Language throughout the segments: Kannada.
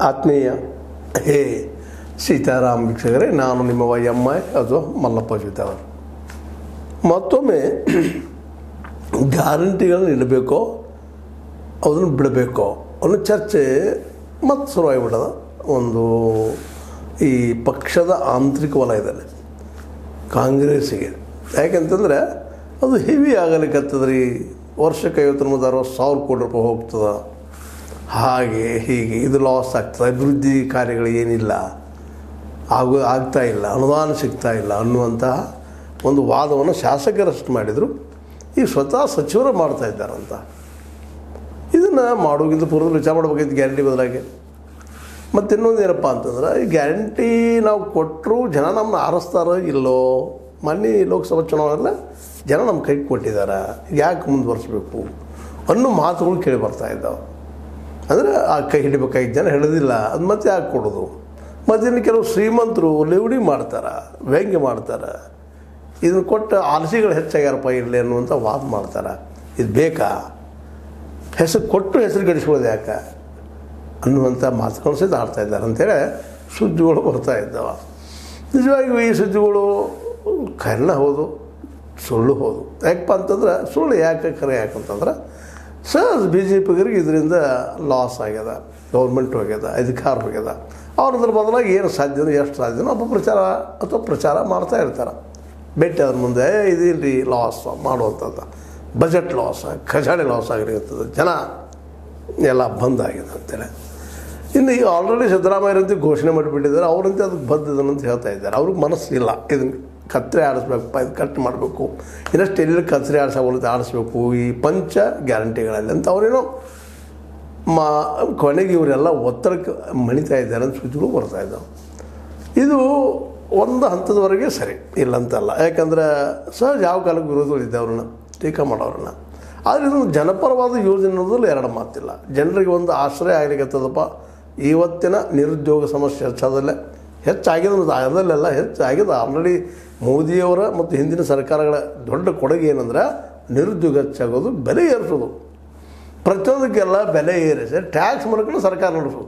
ಆತ್ಮೀಯ ಹೇ ಸೀತಾರಾಮ್ ವೀಕ್ಷಕರೇ ನಾನು ನಿಮ್ಮ ವೈ ಎಮ್ ಐ ಅದು ಮಲ್ಲಪ್ಪ ಜೊತೆವರು ಮತ್ತೊಮ್ಮೆ ಗ್ಯಾರಂಟಿಗಳನ್ನ ಇಡಬೇಕೋ ಅದನ್ನು ಬಿಡಬೇಕೋ ಅನ್ನೋ ಚರ್ಚೆ ಮತ್ತೆ ಶುರುವಾಗಿಬಿಟ್ಟದ ಒಂದು ಈ ಪಕ್ಷದ ಆಂತರಿಕ ವಲಯದಲ್ಲಿ ಕಾಂಗ್ರೆಸ್ಸಿಗೆ ಯಾಕೆಂತಂದ್ರೆ ಅದು ಹೆವಿ ಆಗಲಿಕ್ಕತ್ತದ ರೀ ವರ್ಷಕ್ಕೆ ಐವತ್ತೊಂಬತ್ತು ಅರವತ್ತು ಸಾವಿರ ಕೋಟಿ ರೂಪಾಯಿ ಹೋಗ್ತದ ಹಾಗೆ ಹೀಗೆ ಇದು ಲಾಸ್ ಆಗ್ತದೆ ಅಭಿವೃದ್ಧಿ ಕಾರ್ಯಗಳು ಏನಿಲ್ಲ ಆಗು ಆಗ್ತಾ ಇಲ್ಲ ಅನುದಾನ ಸಿಗ್ತಾ ಇಲ್ಲ ಅನ್ನುವಂತಹ ಒಂದು ವಾದವನ್ನು ಶಾಸಕರಷ್ಟು ಮಾಡಿದರು ಈಗ ಸ್ವತಃ ಸಚಿವರು ಮಾಡ್ತಾ ಇದ್ದಾರಂತ ಇದನ್ನು ಮಾಡೋಗಿಂತ ಪೂರ್ವದಲ್ಲಿ ವಿಚಾರ ಮಾಡಬೇಕಿತ್ತು ಗ್ಯಾರಂಟಿ ಬದಲಾಗಿ ಮತ್ತು ಇನ್ನೊಂದು ಏನಪ್ಪ ಅಂತಂದ್ರೆ ಈ ಗ್ಯಾರಂಟಿ ನಾವು ಕೊಟ್ಟರು ಜನ ನಮ್ಮನ್ನ ಆರಿಸ್ತಾರೋ ಇಲ್ಲೋ ಮೊನ್ನೆ ಲೋಕಸಭಾ ಚುನಾವಣೆಲ್ಲ ಜನ ನಮ್ಮ ಕೈಗೆ ಕೊಟ್ಟಿದ್ದಾರೆ ಯಾಕೆ ಮುಂದುವರಿಸ್ಬೇಕು ಅನ್ನೋ ಮಾತುಗಳು ಕೇಳಿ ಬರ್ತಾ ಇದ್ದಾವೆ ಅಂದರೆ ಆ ಕೈ ಹಿಡಿಬೇಕಾಗಿದ್ದ ಜನ ಹಿಡಿದಿಲ್ಲ ಅದು ಮತ್ತೆ ಯಾಕೆ ಕೊಡೋದು ಮತ್ತು ಇನ್ನು ಕೆಲವು ಶ್ರೀಮಂತರು ಲೆವಡಿ ಮಾಡ್ತಾರೆ ವ್ಯಂಗ್ಯ ಮಾಡ್ತಾರೆ ಇದನ್ನು ಕೊಟ್ಟು ಆಲಸಿಗಳು ಹೆಚ್ಚಾಗ್ಯಾರಪ್ಪ ಇರಲಿ ಅನ್ನುವಂಥ ವಾದ ಮಾಡ್ತಾರೆ ಇದು ಬೇಕಾ ಹೆಸರು ಕೊಟ್ಟು ಹೆಸರು ಗಡಿಸ್ಬೋದು ಯಾಕೆ ಅನ್ನುವಂಥ ಮಾತುಗಳು ಸಹಿತ ಆಡ್ತಾ ಇದ್ದಾರೆ ಅಂತೇಳಿ ಸುದ್ದಿಗಳು ಬರ್ತಾ ಇದ್ದಾವೆ ನಿಜವಾಗಿಯೂ ಈ ಸುದ್ದಿಗಳು ಕರ್ಣ ಹೌದು ಸುಳ್ಳು ಹೌದು ಯಾಕಪ್ಪ ಅಂತಂದ್ರೆ ಸುಳ್ಳು ಯಾಕೆ ಕರೆ ಯಾಕಂತಂದ್ರೆ ಸಹಜ ಬಿ ಜೆ ಪಿಗರಿಗೆ ಇದರಿಂದ ಲಾಸ್ ಆಗ್ಯದ ಗೌರ್ಮೆಂಟ್ ಹೋಗ್ಯದ ಅಧಿಕಾರ ಹೋಗ್ಯದ ಅವ್ರ ಅದ್ರ ಬದಲಾಗಿ ಏನು ಸಾಧ್ಯನೋ ಎಷ್ಟು ಸಾಧ್ಯನೋ ಅಪಪ್ರಚಾರ ಅಥವಾ ಪ್ರಚಾರ ಮಾಡ್ತಾ ಇರ್ತಾರೆ ಭೇಟಿ ಅದ್ರ ಮುಂದೆ "ಏ, ಇದಿಲ್ರಿ ಲಾಸ್ ಮಾಡುವಂಥದ್ದು ಬಜೆಟ್ ಲಾಸ್ ಖಜಾನೆ ಲಾಸ್ ಆಗಿರ್ತದೆ ಜನ ಎಲ್ಲ ಬಂದ್ ಆಗಿದೆ ಅಂತೇಳಿ ಇನ್ನು ಈಗ ಆಲ್ರೆಡಿ ಸಿದ್ದರಾಮಯ್ಯರಂತೆ ಘೋಷಣೆ ಮಾಡಿಬಿಟ್ಟಿದ್ದಾರೆ ಅವರಂತೆ ಅದಕ್ಕೆ ಬದ್ಧದನ್ನು ಅಂತ ಹೇಳ್ತಾ ಇದ್ದಾರೆ ಅವ್ರಿಗೆ ಮನಸ್ಸಿಲ್ಲ ಇದನ್ನು ಕತ್ತರೆ ಆಡಿಸ್ಬೇಕಪ್ಪ ಇದು ಕಟ್ ಮಾಡಬೇಕು ಇನ್ನಷ್ಟು ಎಲ್ಲಿ ಕತ್ತರೆ ಆಡಿಸೋಗುತ್ತೆ ಆಡಿಸ್ಬೇಕು ಈ ಪಂಚ ಗ್ಯಾರಂಟಿಗಳಲ್ಲಿ ಅಂತ ಅವರೇನೋ ಮಾ ಕೊನೆಗೆ ಇವರೆಲ್ಲ ಒತ್ತಡಕ್ಕೆ ಮಣಿತಾ ಇದ್ದಾರೆ ಅಂತ ಸುದ್ದಿಗಳು ಬರ್ತಾ ಇದ್ದಾವೆ ಇದು ಒಂದು ಹಂತದವರೆಗೆ ಸರಿ ಇಲ್ಲಂತಲ್ಲ ಯಾಕಂದ್ರೆ ಸಹಜ ಯಾವ ಕಾಲಕ್ಕೆ ವಿರೋಧಗಳಿದ್ದೆ ಅವ್ರನ್ನ ಟೀಕಾ ಮಾಡೋರನ್ನ ಆದರೆ ಇದು ಜನಪರವಾದ ಯೋಜನೆ ಅನ್ನೋದ್ರಲ್ಲಿ ಎರಡು ಮಾತಿಲ್ಲ ಜನರಿಗೆ ಒಂದು ಆಶ್ರಯ ಆಗ್ಲಿಕ್ಕತ್ತದಪ್ಪ ಇವತ್ತಿನ ನಿರುದ್ಯೋಗ ಸಮಸ್ಯೆ ಹೆಚ್ಚಾದಲ್ಲೇ ಹೆಚ್ಚಾಗಿದೆ ಅನ್ನೋದು ಅದಲ್ಲೆಲ್ಲ ಹೆಚ್ಚಾಗಿದೆ ಆಲ್ರೆಡಿ ಮೋದಿಯವರ ಮತ್ತು ಹಿಂದಿನ ಸರ್ಕಾರಗಳ ದೊಡ್ಡ ಕೊಡುಗೆ ಏನಂದ್ರೆ ನಿರುದ್ಯೋಗ ಹೆಚ್ಚಾಗೋದು ಬೆಲೆ ಏರಿಸೋದು ಪ್ರತಿಯೊಂದಕ್ಕೆಲ್ಲ ಬೆಲೆ ಏರಿಸಿ ಟ್ಯಾಕ್ಸ್ ಮಾಡ್ಕೊಂಡು ಸರ್ಕಾರ ನಡೆಸೋದು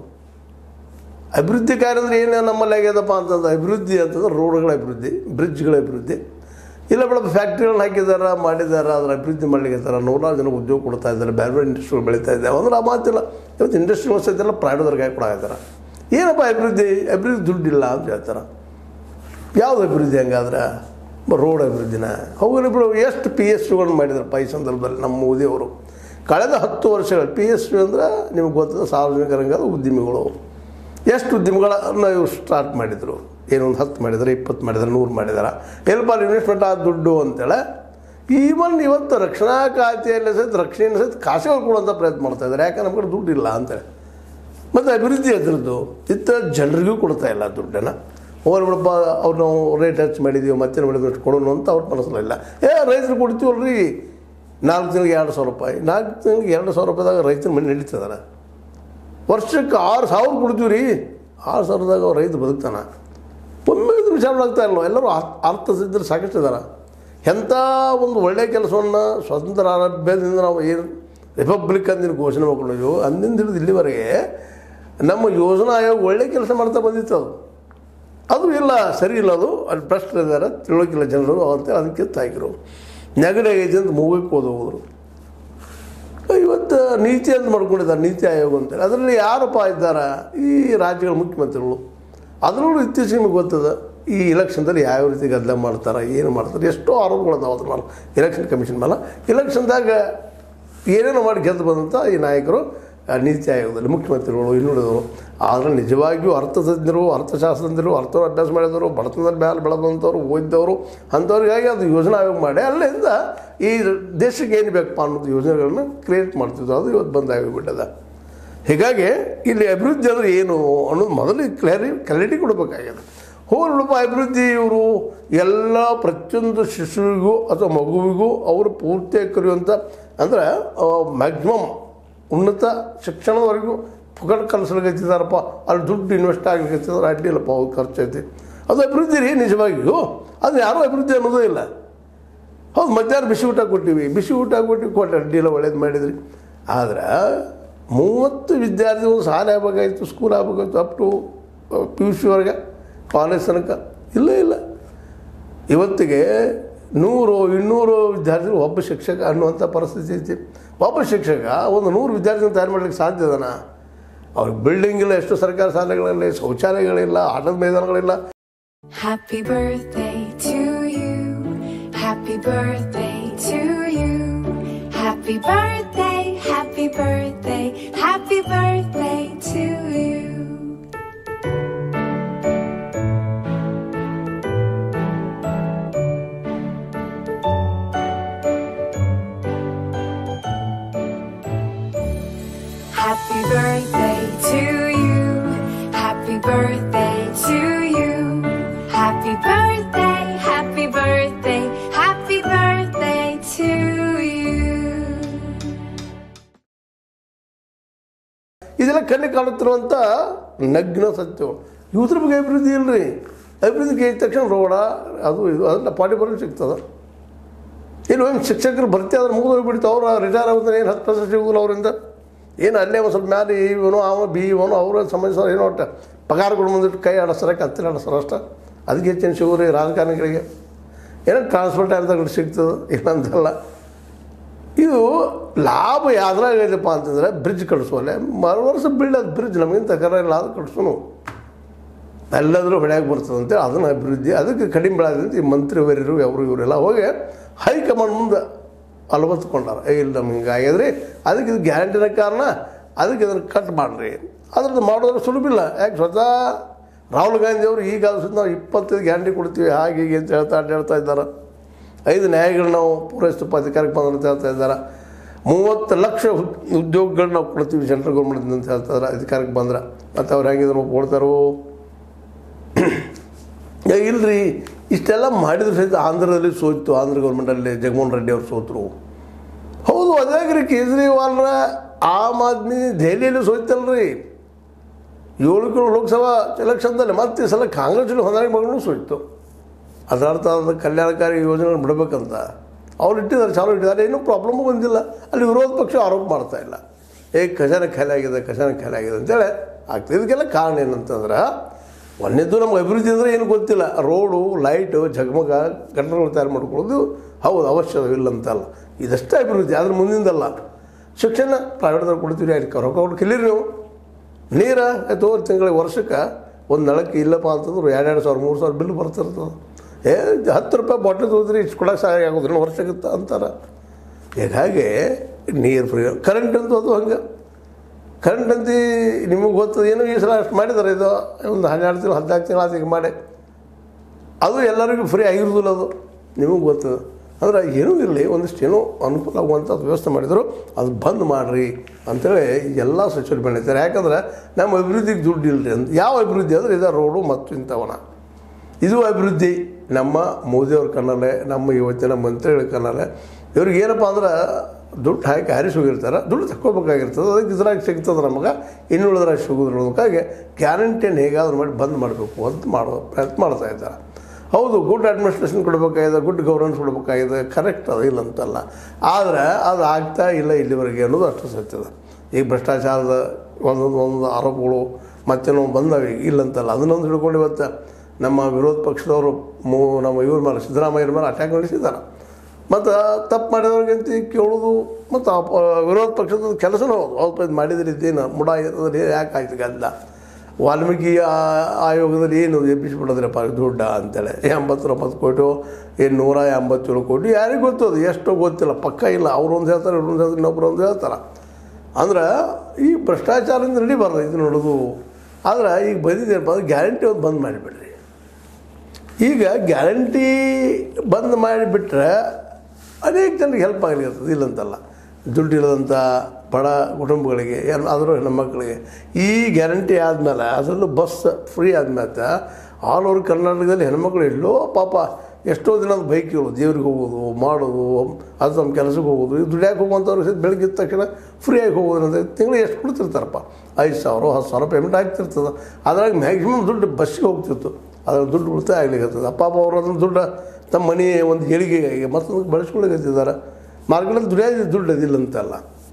ಅಭಿವೃದ್ಧಿ ಕಾರ್ಯ ಅಂದರೆ ಏನು ನಮ್ಮಲ್ಲಿ ಆಗ್ಯದಪ್ಪ ಅಂತಂದ್ರೆ ಅಭಿವೃದ್ಧಿ ಅಂತಂದ್ರೆ ರೋಡ್ಗಳ ಅಭಿವೃದ್ಧಿ ಬ್ರಿಡ್ಜ್ಗಳ ಅಭಿವೃದ್ಧಿ ಇಲ್ಲ ಬೇಡ ಫ್ಯಾಕ್ಟ್ರಿಗಳನ್ನ ಹಾಕಿದ್ದಾರೆ ಮಾಡಿದ್ದಾರೆ ಅದರ ಅಭಿವೃದ್ಧಿ ಮಾಡ್ಲಿಕ್ಕೆ ನೂರಾರು ಜನ ಉದ್ಯೋಗ ಕೊಡ್ತಾ ಇದ್ದಾರೆ ಬೇರೆ ಬೇರೆ ಇಂಡಸ್ಟ್ರಿಗಳು ಬೆಳೀತಾ ಇದ್ದಾವೆ ಅಂದ್ರೆ ಆ ಮಾತಿಲ್ಲ ಇವತ್ತು ಇಂಡಸ್ಟ್ರಿಗಳು ಸಹಿತ ಪ್ರೈವೇಟ್ದವ್ರಿಗೆ ಹಾಕಿ ಕೊಡಾಕತ್ತಾರೆ ಏನಪ್ಪ ಅಭಿವೃದ್ಧಿ ಅಭಿವೃದ್ಧಿ ದುಡ್ಡಿಲ್ಲ ಅಂತ ಹೇಳ್ತಾರೆ ಯಾವುದು ಅಭಿವೃದ್ಧಿ ಹಂಗಾದ್ರೆ ರೋಡ್ ಅಭಿವೃದ್ಧಿನ ಅವುಗಳಿಬ್ರು ಎಷ್ಟು ಪಿ ಎಸ್ ಯುಗಳನ್ನ ಮಾಡಿದ್ದಾರೆ ಈ ಸಂದರ್ಭದಲ್ಲಿ ನಮ್ಮ ಮೋದಿಯವರು ಕಳೆದ ಹತ್ತು ವರ್ಷಗಳು ಪಿ ಎಸ್ ಯು ಅಂದ್ರೆ ನಿಮಗೆ ಗೊತ್ತದ ಸಾರ್ವಜನಿಕ ರಂಗದ ಉದ್ಯಮಿಗಳು ಎಷ್ಟು ಉದ್ಯಮಗಳನ್ನು ಇವ್ರು ಸ್ಟಾರ್ಟ್ ಮಾಡಿದರು ಏನೋ ಒಂದು ಹತ್ತು ಮಾಡಿದ್ದಾರೆ ಇಪ್ಪತ್ತು ಮಾಡಿದ್ದಾರೆ ನೂರು ಮಾಡಿದ್ದಾರೆ ಎಲ್ಪ ಇನ್ವೆಸ್ಟ್ಮೆಂಟ್ ಆದ ದುಡ್ಡು ಅಂತೇಳಿ ಈವನ್ ಇವತ್ತು ರಕ್ಷಣಾ ಖಾತೆಯಲ್ಲಿ ಸಹಿತ ರಕ್ಷಣೆಯನ್ನು ಸಹಿತ ಖಾಸಗಿ ಕೊಡುವಂಥ ಪ್ರಯತ್ನ ಮಾಡ್ತಾ ಇದ್ದಾರೆ ಯಾಕಂದ್ರೆ ನಮ್ಮ ಕಡೆ ದುಡ್ಡು ಇಲ್ಲ ಅಂತೇಳಿ ಮತ್ತು ಅಭಿವೃದ್ಧಿ ಅದರದ್ದು ಇತ್ತ ಜನರಿಗೂ ಕೊಡ್ತಾ ಇಲ್ಲ ದುಡ್ಡನ್ನು ಅವ್ರು ಬಿಡಪ್ಪ ಅವ್ರು ನಾವು ರೇಟ್ ಹೆಚ್ಚು ಮಾಡಿದ್ದೀವಿ ಮತ್ತೆ ಮಾಡಿದ್ವಿ ಅಷ್ಟು ಕೊಡೋಣ ಅಂತ ಅವ್ರ ಮನಸ್ಸಲ್ಲಿಲ್ಲ ಏ ರೈತರು ಕೊಡ್ತೀವಲ್ರಿ ನಾಲ್ಕು ತಿಂಗಳಿಗೆ ಎರಡು ಸಾವಿರ ರೂಪಾಯಿ ನಾಲ್ಕು ತಿಂಗಳಿಗೆ ಎರಡು ಸಾವಿರ ರೂಪಾಯಿದಾಗ ರೈತರ ಮನೆ ನಡೀತದಾರ ವರ್ಷಕ್ಕೆ ಆರು ಸಾವಿರ ಕೊಡ್ತೀವಿ ರೀ ಆರು ಸಾವಿರದಾಗ ಅವ್ರು ರೈತ ಬದುಕ್ತಾನೆ ಒಮ್ಮೆ ಇದು ವಿಚಾರ ಆಗ್ತಾ ಇಲ್ವೋ ಎಲ್ಲರೂ ಅರ್ಥ- ಅರ್ಥಸಿದ್ಧರು ಸಾಕಷ್ಟು ಇದ್ದಾರೆ ಎಂಥ ಒಂದು ಒಳ್ಳೆಯ ಕೆಲಸವನ್ನು ಸ್ವತಂತ್ರ ಆರಭ್ಯದಿಂದ ನಾವು ಏನು ರಿಪಬ್ಲಿಕ್ ಅಂದಿನ ಘೋಷಣೆ ಮಾಡ್ಕೊಂಡಿದ್ವು ಅಂದಿಂದ ಹಿಡಿದು ಇಲ್ಲಿವರೆಗೆ ನಮ್ಮ ಯೋಜನಾ ಆಯೋಗ ಒಳ್ಳೆ ಕೆಲಸ ಮಾಡ್ತಾ ಬಂದಿತ್ತು ಅದು ಅದು ಇಲ್ಲ ಸರಿ ಇಲ್ಲ ಅದು ಅಲ್ಲಿ ಭ್ರಷ್ಟರಿದ್ದಾರೆ ತಿಳುವಳಿಕಿಲ್ಲ ಜನರು ಅಂತ ಅದಕ್ಕೆ ತಾಕಿರು ನೆಗಡಿ ಆಗೈತೆ ಅಂತ ಮೂಗಕ್ಕೆ ಹೋದ ಹೋದರು ಇವತ್ತು ನೀತಿ ಅಂತ ಮಾಡ್ಕೊಂಡಿದ್ದಾರೆ ನೀತಿ ಆಯೋಗ ಅಂತೇಳಿ ಅದರಲ್ಲಿ ಯಾರಪ್ಪ ಇದ್ದಾರೆ ಈ ರಾಜ್ಯಗಳ ಮುಖ್ಯಮಂತ್ರಿಗಳು ಅದರಲ್ಲೂ ಇತ್ತೀಚೆಗೆ ನಿಮಗೆ ಗೊತ್ತದ ಈ ಇಲೆಕ್ಷನ್ದಲ್ಲಿ ಯಾವ ರೀತಿ ಗದ್ದಲ ಮಾಡ್ತಾರೆ ಏನು ಮಾಡ್ತಾರೆ ಎಷ್ಟೋ ಆರೋಪಗಳು ಅದಾವ ಅದ್ರ ಮೇಲೆ ಎಲೆಕ್ಷನ್ ಕಮಿಷನ್ ಮೇಲೆ ಇಲೆಕ್ಷನ್ದಾಗ ಏನೇನೋ ಮಾಡಿ ಗೆದ್ದು ಬಂದಂಥ ಈ ನಾಯಕರು ಆ ನೀತಿ ಆಯೋಗದಲ್ಲಿ ಮುಖ್ಯಮಂತ್ರಿಗಳು ಇನ್ನುಳಿದವರು ಆದರೆ ನಿಜವಾಗಿಯೂ ಅರ್ಥತಜ್ಞರು ಅರ್ಥಶಾಸ್ತ್ರಜ್ಞರು ಅರ್ಥ ಅಭ್ಯಾಸ ಮಾಡಿದವರು ಬಡತನದಲ್ಲಿ ಮೇಲೆ ಬೆಳೆದಂಥವ್ರು ಓದಿದವರು ಅಂಥವ್ರಿಗಾಗಿ ಅದು ಯೋಜನಾ ಆಯೋಗ ಮಾಡಿ ಅಲ್ಲಿಂದ ಈ ದೇಶಕ್ಕೆ ಏನು ಬೇಕಪ್ಪ ಅನ್ನೋದು ಯೋಜನೆಗಳನ್ನ ಕ್ರಿಯೇಟ್ ಮಾಡ್ತಿದ್ರು ಅದು ಇವತ್ತು ಬಂದಾಗಿಬಿಟ್ಟದ ಹೀಗಾಗಿ ಇಲ್ಲಿ ಅಭಿವೃದ್ಧಿ ಅಂದರೆ ಏನು ಅನ್ನೋದು ಮೊದಲು ಕ್ಲಾರಿ ಕ್ಲಾರಿಟಿ ಕೊಡಬೇಕಾಗಿದೆ ಹೋಗ್ಬಿಡಪ್ಪ ಅಭಿವೃದ್ಧಿ ಇವರು ಎಲ್ಲ ಪ್ರತಿಯೊಂದು ಶಿಶುವಿಗೂ ಅಥವಾ ಮಗುವಿಗೂ ಅವರು ಪೂರ್ತಿಯಾಗಿ ಕಲಿಯುವಂಥ ಅಂದರೆ ಮ್ಯಾಕ್ಸಿಮಮ್ ಉನ್ನತ ಶಿಕ್ಷಣದವರೆಗೂ ಪುಕಟ್ ಕಲಿಸ್ಲಿಕ್ಕತ್ತಿದಾರಪ್ಪ ಅಲ್ಲಿ ದುಡ್ಡು ಇನ್ವೆಸ್ಟ್ ಆಗ್ಲಿಕ್ಕತ್ತಿದ್ರೆ ಅಡ್ಡಿ ಇಲ್ಲಪ್ಪ ಅವ್ರು ಖರ್ಚು ಐತಿ ಅದು ಅಭಿವೃದ್ಧಿ ರೀ ನಿಜವಾಗಿಯೂ ಅದು ಯಾರೂ ಅಭಿವೃದ್ಧಿ ಅನ್ನೋದೇ ಇಲ್ಲ ಹೌದು ಮಧ್ಯಾಹ್ನ ಬಿಸಿ ಊಟ ಕೊಟ್ಟಿವಿ ಬಿಸಿ ಊಟ ಕೊಟ್ಟು ಕೊಟ್ಟು ಅಡ್ಡಿ ಇಲ್ಲ ಒಳ್ಳೇದು ಮಾಡಿದ್ರಿ ಆದ್ರೆ ಮೂವತ್ತು ವಿದ್ಯಾರ್ಥಿಗಳು ಶಾಲೆ ಆಗ್ಬೇಕಾಗಿತ್ತು ಸ್ಕೂಲ್ ಆಗ್ಬೇಕಾಗಿತ್ತು ಅಪ್ ಟು ಪಿ ಯು ಸಿವರೆಗೆ ಕಾಲೇಜ್ ತನಕ ಇಲ್ಲ ಇಲ್ಲ ಇವತ್ತಿಗೆ ನೂರು ಇನ್ನೂರು ವಿದ್ಯಾರ್ಥಿಗಳು ಒಬ್ಬ ಶಿಕ್ಷಕ ಅನ್ನುವಂಥ ಪರಿಸ್ಥಿತಿ ಐತಿ ಒಬ್ಬ ಶಿಕ್ಷಕ ಒಂದು ನೂರು ವಿದ್ಯಾರ್ಥಿಗಳು ತಯಾರು ಮಾಡಲಿಕ್ಕೆ ಸಾಧ್ಯ ಇದನ ಅವ್ರಿಗೆ ಬಿಲ್ಡಿಂಗ್ ಇಲ್ಲ ಎಷ್ಟು ಸರ್ಕಾರಿ ಶಾಲೆಗಳಲ್ಲಿ ಶೌಚಾಲಯಗಳಿಲ್ಲ ಆಟದ ಮೈದಾನಗಳಿಲ್ಲ Happy birthday to you. Happy birthday to you. Happy birthday, happy birthday, happy birthday to you. Happy birthday to you. Happy birthday to you. Happy birthday, happy birthday, happy birthday to you. ಇದೆಲ್ಲ ಕಣ್ಣಿಗೆ ಕಾಣುತ್ತಿರುವಂಥ ನಗ್ನ ಸತ್ಯಗಳು ಇವ್ರ ಬಗ್ಗೆ ಅಭಿವೃದ್ಧಿ ಇಲ್ಲರಿ ಅಭಿವೃದ್ಧಿಗೆ ಇದ್ದ ತಕ್ಷಣ ರೋಡ ಅದು ಇದು ಅದೆಲ್ಲ ಪಾಟಿ ಬರೋದು ಸಿಗ್ತದೆ ಇನ್ನು ಏನು ಶಿಕ್ಷಕರು ಭರ್ತಿ ಆದ್ರೆ ಮುಗಿದು ಹೋಗ್ಬಿಡ್ತು ಅವ್ರು ರಿಟೈರ್ ಆಗೋದ್ರೆ ಏನು ಹತ್ತು ಪರ್ಸೆಂಟ್ ಸಿಗೋದಿಲ್ಲ ಅವರಿಂದ ಏನು ಅಲ್ಲೇ ಒಂದು ಸ್ವಲ್ಪ ಮ್ಯಾಲೆ ಇವನು ಅವ ಬಿ ಇವನು ಅವ್ರ ಸಂಬಂಧಿಸಿದ ಏನೋ ಒಟ್ಟು ಪಗಾರಗಳು ಬಂದಿಟ್ಟು ಕೈ ಆಡಿಸ್ತಾರೆ ಕತ್ತಿನ ಆಡಿಸ್ತಾರೆ ಅಷ್ಟೇ ಅದಕ್ಕೆ ಹೆಚ್ಚಿನ ಸಿಗೋರಿ ರಾಜಕಾರಣಿಗಳಿಗೆ ಏನೋ ಟ್ರಾನ್ಸ್ಪೋರ್ಟ್ ಅಂತ ಸಿಗ್ತದೆ ಏನಂತಲ್ಲ ಇದು ಲಾಭ ಯಾವ್ದ್ರಾಗ ಇದಪ್ಪ ಅಂತಂದರೆ ಬ್ರಿಡ್ಜ್ ಕಟ್ಸೋಲೆ ಮರು ವರ್ಷ ಬೀಳೋದು ಬ್ರಿಡ್ಜ್ ನಮಗಿಂತ ಕರ ಇಲ್ಲ ಅದು ಕಟ್ಸೋನು ಎಲ್ಲದರೂ ಹೊಡ್ಯಾಕೆ ಬರ್ತದೆ ಅಂತೇಳಿ ಅದನ್ನು ಅಭಿವೃದ್ಧಿ ಅದಕ್ಕೆ ಕಡಿಮೆ ಬೆಳೆದಂತ ಈ ಮಂತ್ರಿ ವರಿಯರು ಅವರು ಇವರೆಲ್ಲ ಹೋಗಿ ಹೈಕಮಾಂಡ್ ಮುಂದೆ ಅಲವತ್ಕೊಂಡಾರ ಏ ಇಲ್ಲ ನಮ್ಗೆ ಹಿಂಗಾಗ್ಯದ್ರಿ ಅದಕ್ಕೆ ಇದು ಗ್ಯಾರಂಟಿನ ಕಾರಣ ಅದಕ್ಕೆ ಇದನ್ನು ಕಟ್ ಮಾಡಿರಿ ಅದ್ರದ್ದು ಮಾಡೋದ್ರೆ ಸುಲಭಿಲ್ಲ ಯಾಕೆ ಸ್ವತಃ ರಾಹುಲ್ ಗಾಂಧಿ ಅವರು ಈಗ ಸುತ್ತ ನಾವು ಇಪ್ಪತ್ತೈದು ಗ್ಯಾರಂಟಿ ಕೊಡ್ತೀವಿ ಹಾಗೆ ಹೀಗೆ ಅಂತ ಹೇಳ್ತಾ ಹೇಳ್ತಾ ಇದ್ದಾರೆ ಐದು ನ್ಯಾಯಗಳು ನಾವು ಪೂರೈಸ್ತಪ್ಪ ಅಧಿಕಾರಕ್ಕೆ ಬಂದ್ರೆ ಅಂತ ಹೇಳ್ತಾ ಇದ್ದಾರೆ ಮೂವತ್ತು ಲಕ್ಷ ಉದ್- ಉದ್ಯೋಗಗಳು ನಾವು ಕೊಡ್ತೀವಿ ಸೆಂಟ್ರಲ್ ಗೌರ್ಮೆಂಟ್ ಅಂತ ಹೇಳ್ತಾ ಇದ್ದಾರೆ ಅಧಿಕಾರಕ್ಕೆ ಬಂದ್ರೆ ಮತ್ತು ಅವ್ರು ಹೆಂಗಿದ್ರು ಒಪ್ಕೊಳ್ತಾರೋ ಏ, ಇಲ್ರಿ ಇಷ್ಟೆಲ್ಲ ಮಾಡಿದ್ರು ಸಹಿತ ಆಂಧ್ರದಲ್ಲಿ ಸೋತು ಆಂಧ್ರ ಗೌರ್ಮೆಂಟಲ್ಲಿ ಜಗನ್ಮೋಹನ್ ರೆಡ್ಡಿ ಅವರು ಸೋತರು ಹೌದು ಅದಾಗ್ರಿ ಕೇಜ್ರಿವಾಲ್ರ ಆಮ್ ಆದ್ಮಿ ದೆಹಲಿಯಲ್ಲಿ ಸೋತಲ್ರಿ ಏಳು ಕಿಲೋ ಲೋಕಸಭಾ ಎಲೆಕ್ಷನ್ದಲ್ಲಿ ಮತ್ತೆ ಈ ಸಲ ಕಾಂಗ್ರೆಸ್ ಹೊಂದಾಣಿಕೆ ಮಗಳು ಸೋಯ್ತು ಅದರ ಅರ್ಥ ಅದು ಕಲ್ಯಾಣಕಾರಿ ಯೋಜನೆ ಬಿಡಬೇಕಂತ ಅವ್ರು ಇಟ್ಟಿದ್ದಾರೆ ಚಾಲು ಇಟ್ಟಿದ್ದಾರೆ ಏನೂ ಪ್ರಾಬ್ಲಮ್ಮು ಬಂದಿಲ್ಲ ಅಲ್ಲಿ ವಿರೋಧ ಪಕ್ಷ ಆರೋಪ ಮಾಡ್ತಾ ಇಲ್ಲ ಏ ಖಜಾನೆ ಖಾಲಿ ಆಗಿದೆ ಖಜಾನೆ ಖಾಲಿ ಆಗಿದೆ ಅಂತೇಳಿ ಆಗ್ತದೆ ಇದಕ್ಕೆಲ್ಲ ಕಾರಣ ಏನಂತಂದ್ರೆ ಒಂದೇದ್ದು ನಮ್ಗೆ ಅಭಿವೃದ್ಧಿ ಅಂದರೆ ಏನು ಗೊತ್ತಿಲ್ಲ ರೋಡು ಲೈಟು ಜಗಮಗ ಕಟ್ಟಡಗಳು ತಯಾರು ಮಾಡ್ಕೊಳ್ಳೋದು ಹೌದು ಅವಶ್ಯ ಇಲ್ಲ ಅಂತಲ್ಲ ಇದಷ್ಟೇ ಅಭಿವೃದ್ಧಿ ಅದ್ರ ಮುಂದಿಂದಲ್ಲ ಶಿಕ್ಷಣ ಪ್ರೈವೇಟ್ದಾಗ ಕೊಡ್ತೀವಿ ಅದಕ್ಕೆ ರೊಕ್ಕ ಕೊಟ್ಟು ಕಲೀರಿ ನೀವು ನೀರ ಆಯ್ತು ತಿಂಗಳಿಗೆ ವರ್ಷಕ್ಕೆ ಒಂದು ನಳಕ್ಕೆ ಇಲ್ಲಪ್ಪ ಅಂತಂದ್ರೆ ಎರಡು ಎರಡು ಸಾವಿರ ಮೂರು ಸಾವಿರ ಬಿಲ್ ಬರ್ತಿರ್ತದೆ ಏ ಹತ್ತು ರೂಪಾಯಿ ಬಾಟ್ಲಿ ತೋದ್ರಿ ಇಷ್ಟು ಕೊಡೋಕೆ ಸಹಾಯ ಆಗೋದ್ರಿ ವರ್ಷಕ್ಕೆ ಅಂತಾರೆ ಹೀಗಾಗಿ ನೀರು ಫ್ರೀ ಕರೆಂಟ್ ಅಂತೂ ಅದು ಹಂಗೆ ಕರೆಂಟ್ ಅಂತ ನಿಮಗೆ ಗೊತ್ತದ ಏನೋ ಈ ಸಲ ಅಷ್ಟು ಮಾಡಿದ್ದಾರೆ ಇದು ಒಂದು ಹನ್ನೆರಡು ತಿಂಗಳು ಹದಿನಾಲ್ಕು ತಿಂಗಳು ಆತ ಈಗ ಮಾಡಿ ಅದು ಎಲ್ಲರಿಗೂ ಫ್ರೀ ಆಗಿರೋದಿಲ್ಲ ಅದು ನಿಮಗೆ ಗೊತ್ತದ ಅಂದ್ರೆ ಏನೂ ಇರಲಿ ಒಂದಿಷ್ಟು ಏನೋ ಅನುಕೂಲ ಆಗುವಂಥದ್ದು ವ್ಯವಸ್ಥೆ ಮಾಡಿದರು ಅದು ಬಂದ್ ಮಾಡಿರಿ ಅಂಥೇಳಿ ಎಲ್ಲ ಸಚಿವರು ಬೆಳೀತಾರೆ ಯಾಕಂದ್ರೆ ನಮ್ಮ ಅಭಿವೃದ್ಧಿಗೆ ದುಡ್ಡು ಇಲ್ಲರಿ ಅಂತ ಯಾವ ಅಭಿವೃದ್ಧಿ ಅಂದರೆ ಇದು ರೋಡು ಮತ್ತು ಇಂಥವನ ಇದು ಅಭಿವೃದ್ಧಿ ನಮ್ಮ ಮೋದಿಯವ್ರ ಕಣ್ಣಲ್ಲೇ ನಮ್ಮ ಇವತ್ತಿನ ಮಂತ್ರಿಗಳ ಕಣ್ಣಲ್ಲೇ ಇವ್ರಿಗೆ ಏನಪ್ಪ ಅಂದ್ರೆ ದುಡ್ಡು ಹಾಕಿ ಹಾರಿಸಿ ಹೋಗಿರ್ತಾರೆ ದುಡ್ಡು ತಕ್ಕೋಬೇಕಾಗಿರ್ತದೆ ಅದಕ್ಕೆ ಇದ್ರಾಗ ಸಿಗ್ತದೆ ನಮಗೆ ಇನ್ನುಳಿದ್ರಾಗ ಸಿಗೋದ್ರೊಳಗಾಗಿ ಗ್ಯಾರಂಟಿಯನ್ನು ಹೇಗಾದ್ರೂ ಮಾಡಿ ಬಂದ್ ಮಾಡಬೇಕು ಅಂತ ಮಾಡೋ ಪ್ರಯತ್ನ ಮಾಡ್ತಾ ಇದ್ದಾರೆ ಹೌದು ಗುಡ್ ಅಡ್ಮಿನಿಸ್ಟ್ರೇಷನ್ ಕೊಡಬೇಕಾಗಿದೆ ಗುಡ್ ಗವರ್ನೆನ್ಸ್ ಕೊಡಬೇಕಾಗಿದೆ ಕರೆಕ್ಟ್ ಅದು ಇಲ್ಲ ಅಂತಲ್ಲ ಆದರೆ ಅದು ಆಗ್ತಾ ಇಲ್ಲ ಇಲ್ಲಿವರೆಗೆ ಅನ್ನೋದು ಅಷ್ಟು ಸತ್ಯದ ಈಗ ಭ್ರಷ್ಟಾಚಾರದ ಒಂದೊಂದು ಒಂದೊಂದು ಆರೋಪಗಳು ಮತ್ತೇನೋ ಬಂದವೆ ಈಗ ಇಲ್ಲಂತಲ್ಲ ಅದನ್ನೊಂದು ಹಿಡ್ಕೊಂಡು ಇವತ್ತು ನಮ್ಮ ವಿರೋಧ ಪಕ್ಷದವರು ಮೂ ನಮ್ಮ ಇವ್ರ ಮೇಲೆ ಸಿದ್ದರಾಮಯ್ಯರ ಮೇಲೆ ಅಟ್ಯಾಕ್ ನಡೆಸಿದ್ದಾರೆ ಮತ್ತು ತಪ್ಪು ಮಾಡಿದವ್ರಿಗಂತ ಕೇಳೋದು ಮತ್ತು ಅಪ ವಿರೋಧ ಪಕ್ಷದ ಕೆಲಸನೂ ಹೌದು ಹೌದು ಇದು ಮಾಡಿದ್ರೆ ಇದೇನು ಮುಡ ಇರೋದ್ರಲ್ಲಿ ಯಾಕೆ ಆಯ್ತು ಗದ್ದ ವಾಲ್ಮೀಕಿ ಆ- ಆಯೋಗದಲ್ಲಿ ಏನು ಎಬ್ಬಿಸ್ಬಿಡೋದ್ರಪ್ಪ ದುಡ್ಡ ಅಂತೇಳಿ ಎಂಬತ್ತೊಂಬತ್ತು ಕೋಟಿ ಏನು ನೂರ ಎಂಬತ್ತೇಳು ಕೋಟಿ ಯಾರಿಗೂ ಗೊತ್ತದು ಎಷ್ಟೋ ಗೊತ್ತಿಲ್ಲ ಪಕ್ಕ ಇಲ್ಲ ಅವ್ರು ಒಂದು ಹೇಳ್ತಾರೆ ಇವ್ರು ಒಂದು ಹೇಳ್ತಾರೆ ಇನ್ನೊಬ್ರು ಒಂದು ಹೇಳ್ತಾರೆ ಅಂದ್ರೆ ಈ ಭ್ರಷ್ಟಾಚಾರದಿಂದ ನಡಿಬಾರ್ದು ಇದು ನೋಡೋದು ಆದ್ರೆ ಈಗ ಬಂದಿದ್ದೇನಪ್ಪ ಅಂದ್ರೆ ಗ್ಯಾರಂಟಿ ಒಂದು ಬಂದ್ ಮಾಡಿಬಿಡ್ರಿ ಈಗ ಗ್ಯಾರಂಟಿ ಬಂದ್ ಮಾಡಿಬಿಟ್ರೆ ಅನೇಕ ಜನರಿಗೆ ಹೆಲ್ಪ್ ಆಗಲಿರ್ತದೆ ಇಲ್ಲಂತಲ್ಲ ದುಡ್ಡು ಇಲ್ಲದಂಥ ಬಡ ಕುಟುಂಬಗಳಿಗೆ ಏನು ಆದರೂ ಹೆಣ್ಮಕ್ಳಿಗೆ ಈ ಗ್ಯಾರಂಟಿ ಆದಮೇಲೆ ಅದರಲ್ಲೂ ಬಸ್ ಫ್ರೀ ಆದ್ಮೇಲೆ ಆಲ್ ಓವರ್ ಕರ್ನಾಟಕದಲ್ಲಿ ಹೆಣ್ಮಕ್ಳು ಎಲ್ಲೋ ಪಾಪ ಎಷ್ಟೋ ದಿನ ಬೈಕ್ಗಳು ದೇವ್ರಿಗೆ ಹೋಗೋದು ಮಾಡೋದು ಅದು ನಮ್ಮ ಕೆಲಸಕ್ಕೆ ಹೋಗೋದು ಈ ದುಡ್ಯಾಕೆ ಹೋಗುವಂಥವ್ರು ಸಹಿತ ಬೆಳಗ್ಗೆ ಎದ್ದ ತಕ್ಷಣ ಫ್ರೀಯಾಗಿ ಹೋಗೋದು ಅಂತ ತಿಂಗಳು ಎಷ್ಟು ಕೊಡ್ತಿರ್ತಾರಪ್ಪ ಐದು ಸಾವಿರ ಹತ್ತು ಸಾವಿರ ಪೇಮೆಂಟ್ ಆಗ್ತಿರ್ತದೆ ಅದ್ರಾಗ ಮ್ಯಾಕ್ಸಿಮಮ್ ದುಡ್ಡು ಬಸ್ಸಿಗೆ ಹೋಗ್ತಿತ್ತು ಅದ್ರ ದುಡ್ಡು ಉಳಿತಾಯ ಆಗ್ಲಿಕ್ಕತ್ತದ ಅಪ್ಪ ಅಪ್ಪ ಅವರು ಅದನ್ನು ದುಡ್ಡು ತಮ್ಮ ಮನೆ ಒಂದು ಏಳಿಗೆಗೆ ಮತ್ತೊಂದು ಬಳಸ್ಕೊಳ್ಳಿಕತ್ತಿದ್ದಾರೆ ಮಾರ್ಕೆಟಲ್ಲಿ ದುಡಿಯೋದು ದುಡ್ಡು ಅದಿಲ್ಲ ಅಂತಲ್ಲ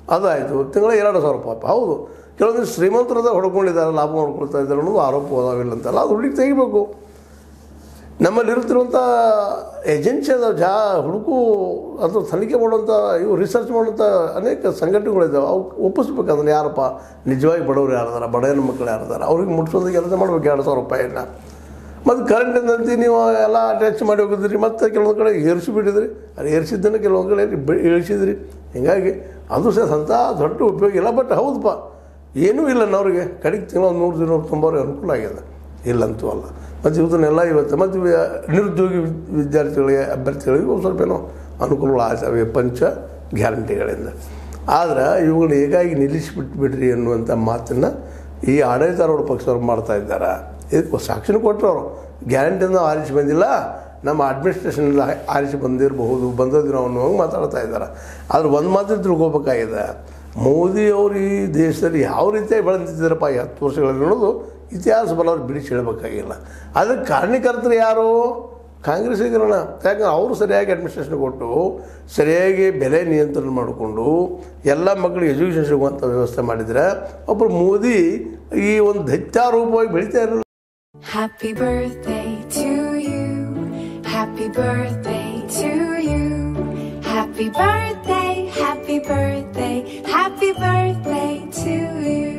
ಅದಾಯಿತು ತಿಂಗಳ ಎರಡು ಸಾವಿರ ರೂಪಾಯಿ ಹೌದು ಕೆಲವೊಂದು ಶ್ರೀಮಂತರದ ಹೊಡ್ಕೊಂಡಿದ್ದಾರೆ ಲಾಭ ಮಾಡ್ಕೊಳ್ತಾ ಇದ್ದಾರೆ ಅನ್ನೋದು ಆರೋಪ ಅದಾವಿಲ್ಲ ಅಂತಲ್ಲ ಅದು ಹುಡುಗಿ ತೆಗಿಬೇಕು ನಮ್ಮಲ್ಲಿ ಇರುತ್ತಿರುವಂಥ ಏಜೆನ್ಸಿ ಅದಾವೆ ಜಾ ಹುಡುಕು ಅದು ತನಿಖೆ ಮಾಡುವಂಥ ಇವು ರಿಸರ್ಚ್ ಮಾಡುವಂಥ ಅನೇಕ ಸಂಘಟನೆಗಳಿದ್ದಾವೆ ಅವು ಒಪ್ಪಿಸ್ಬೇಕಂದ್ರೆ ಯಾರಪ್ಪ ನಿಜವಾಗಿ ಬಡವರು ಯಾರಿದಾರ ಬಡ ಹೆಣ್ಣು ಮಕ್ಕಳು ಯಾರಿದಾರ ಅವ್ರಿಗೆ ಮುಟ್ಸೋದಕ್ಕೆ ಕೆಲಸ ಮಾಡ್ಬೇಕು ಎರಡು ಸಾವಿರ ರೂಪಾಯಿನ ಮತ್ತು ಕರೆಂಟಿಂದಂತೆ ನೀವು ಎಲ್ಲ ಅಟ್ಯಾಚ್ ಮಾಡಿ ಹೋಗಿದ್ರಿ ಮತ್ತು ಕೆಲವೊಂದು ಕಡೆ ಏರಿಸಿ ಬಿಟ್ಟಿದ್ರಿ ಅದು ಏರಿಸಿದ್ದನ್ನು ಕೆಲವೊಂದು ಕಡೆ ಬೆ- ಇಳಿಸಿದ್ರಿ ಹಿಂಗಾಗಿ ಅದು ಸಹ ಅಂಥ ದೊಡ್ಡ ಉಪಯೋಗ ಇಲ್ಲ ಬಟ್ ಹೌದಪ್ಪ ಏನೂ ಇಲ್ಲ ಅವ್ರಿಗೆ ಕಡೆಗೆ ತಿಂಗಳ ಒಂದು ನೂರು ದಿನ ತುಂಬವ್ರಿಗೆ ಅನುಕೂಲ ಆಗ್ಯದ ಇಲ್ಲಂತೂ ಅಲ್ಲ ಮತ್ತು ಇವತ್ತನ್ನೆಲ್ಲ ಇವತ್ತು ಮತ್ತು ವಿ- ನಿರುದ್ಯೋಗಿ ವಿದ್- ವಿದ್ಯಾರ್ಥಿಗಳಿಗೆ ಅಭ್ಯರ್ಥಿಗಳಿಗೆ ಒಂದು ಸ್ವಲ್ಪ ಏನೋ ಅನುಕೂಲಗಳು ಆಗ್ತವೆ ಪಂಚ ಗ್ಯಾರಂಟಿಗಳಿಂದ ಆದ್ರೆ ಇವುಗಳು ಹೇಗಾಗಿ ನಿಲ್ಲಿಸಿಬಿಟ್ಟು ಬಿಡ್ರಿ ಅನ್ನುವಂಥ ಮಾತನ್ನು ಈ ಆಡಳಿತಾರೂಢ ಪಕ್ಷದವ್ರು ಮಾಡ್ತಾ ಇದ್ದಾರೆ ಇದಕ್ಕೆ ಸಾಕ್ಷಿನೂ ಕೊಟ್ಟರು ಅವರು ಗ್ಯಾರಂಟಿಯಿಂದ ಆರಿಸಿ ಬಂದಿಲ್ಲ ನಮ್ಮ ಅಡ್ಮಿನಿಸ್ಟ್ರೇಷನಿಂದ ಆರಿಸಿ ಬಂದಿರಬಹುದು ಬಂದದ್ದು ನಾವು ಅನ್ನುವಂಗೆ ಮಾತಾಡ್ತಾ ಇದ್ದಾರೆ ಆದ್ರೆ ಒಂದು ಮಾತು ತಿಳ್ಕೊಬೇಕಾಗಿದೆ ಮೋದಿಯವರು ಈ ದೇಶದಲ್ಲಿ ಯಾವ ರೀತಿಯಾಗಿ ಬೆಳೆದಿದ್ದಾರಪ್ಪ ಈ ಹತ್ತು ವರ್ಷಗಳಲ್ಲಿ ಅನ್ನೋದು ಇತಿಹಾಸ ಬಲ್ಲವ್ರು ಬಿಡಿಸಿ ಹೇಳಬೇಕಾಗಿಲ್ಲ ಅದಕ್ಕೆ ಕಾರಣೀಕರ್ತರು ಯಾರು ಕಾಂಗ್ರೆಸ್ಸಿಗರಣ ಯಾಕಂದ್ರೆ ಅವರು ಸರಿಯಾಗಿ ಅಡ್ಮಿನಿಸ್ಟ್ರೇಷನ್ ಕೊಟ್ಟು ಸರಿಯಾಗಿ ಬೆಲೆ ನಿಯಂತ್ರಣ ಮಾಡಿಕೊಂಡು ಎಲ್ಲ ಮಕ್ಕಳಿಗೆ ಎಜುಕೇಷನ್ ಸಿಗುವಂಥ ವ್ಯವಸ್ಥೆ ಮಾಡಿದರೆ ಒಬ್ಬರು ಮೋದಿ ಈ ಒಂದು ದೈತ್ಯಾರೂಪವಾಗಿ ಬೆಳೀತಾ ಇರಲಿಲ್ಲ Happy birthday to you. Happy birthday to you. Happy birthday, happy birthday, happy birthday to you.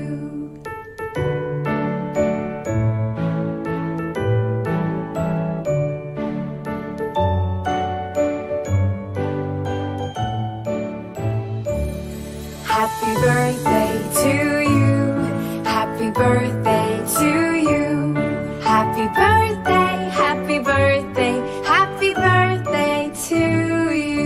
Happy birthday to you. Happy birthday to you. Happy birthday, happy birthday, happy birthday to you.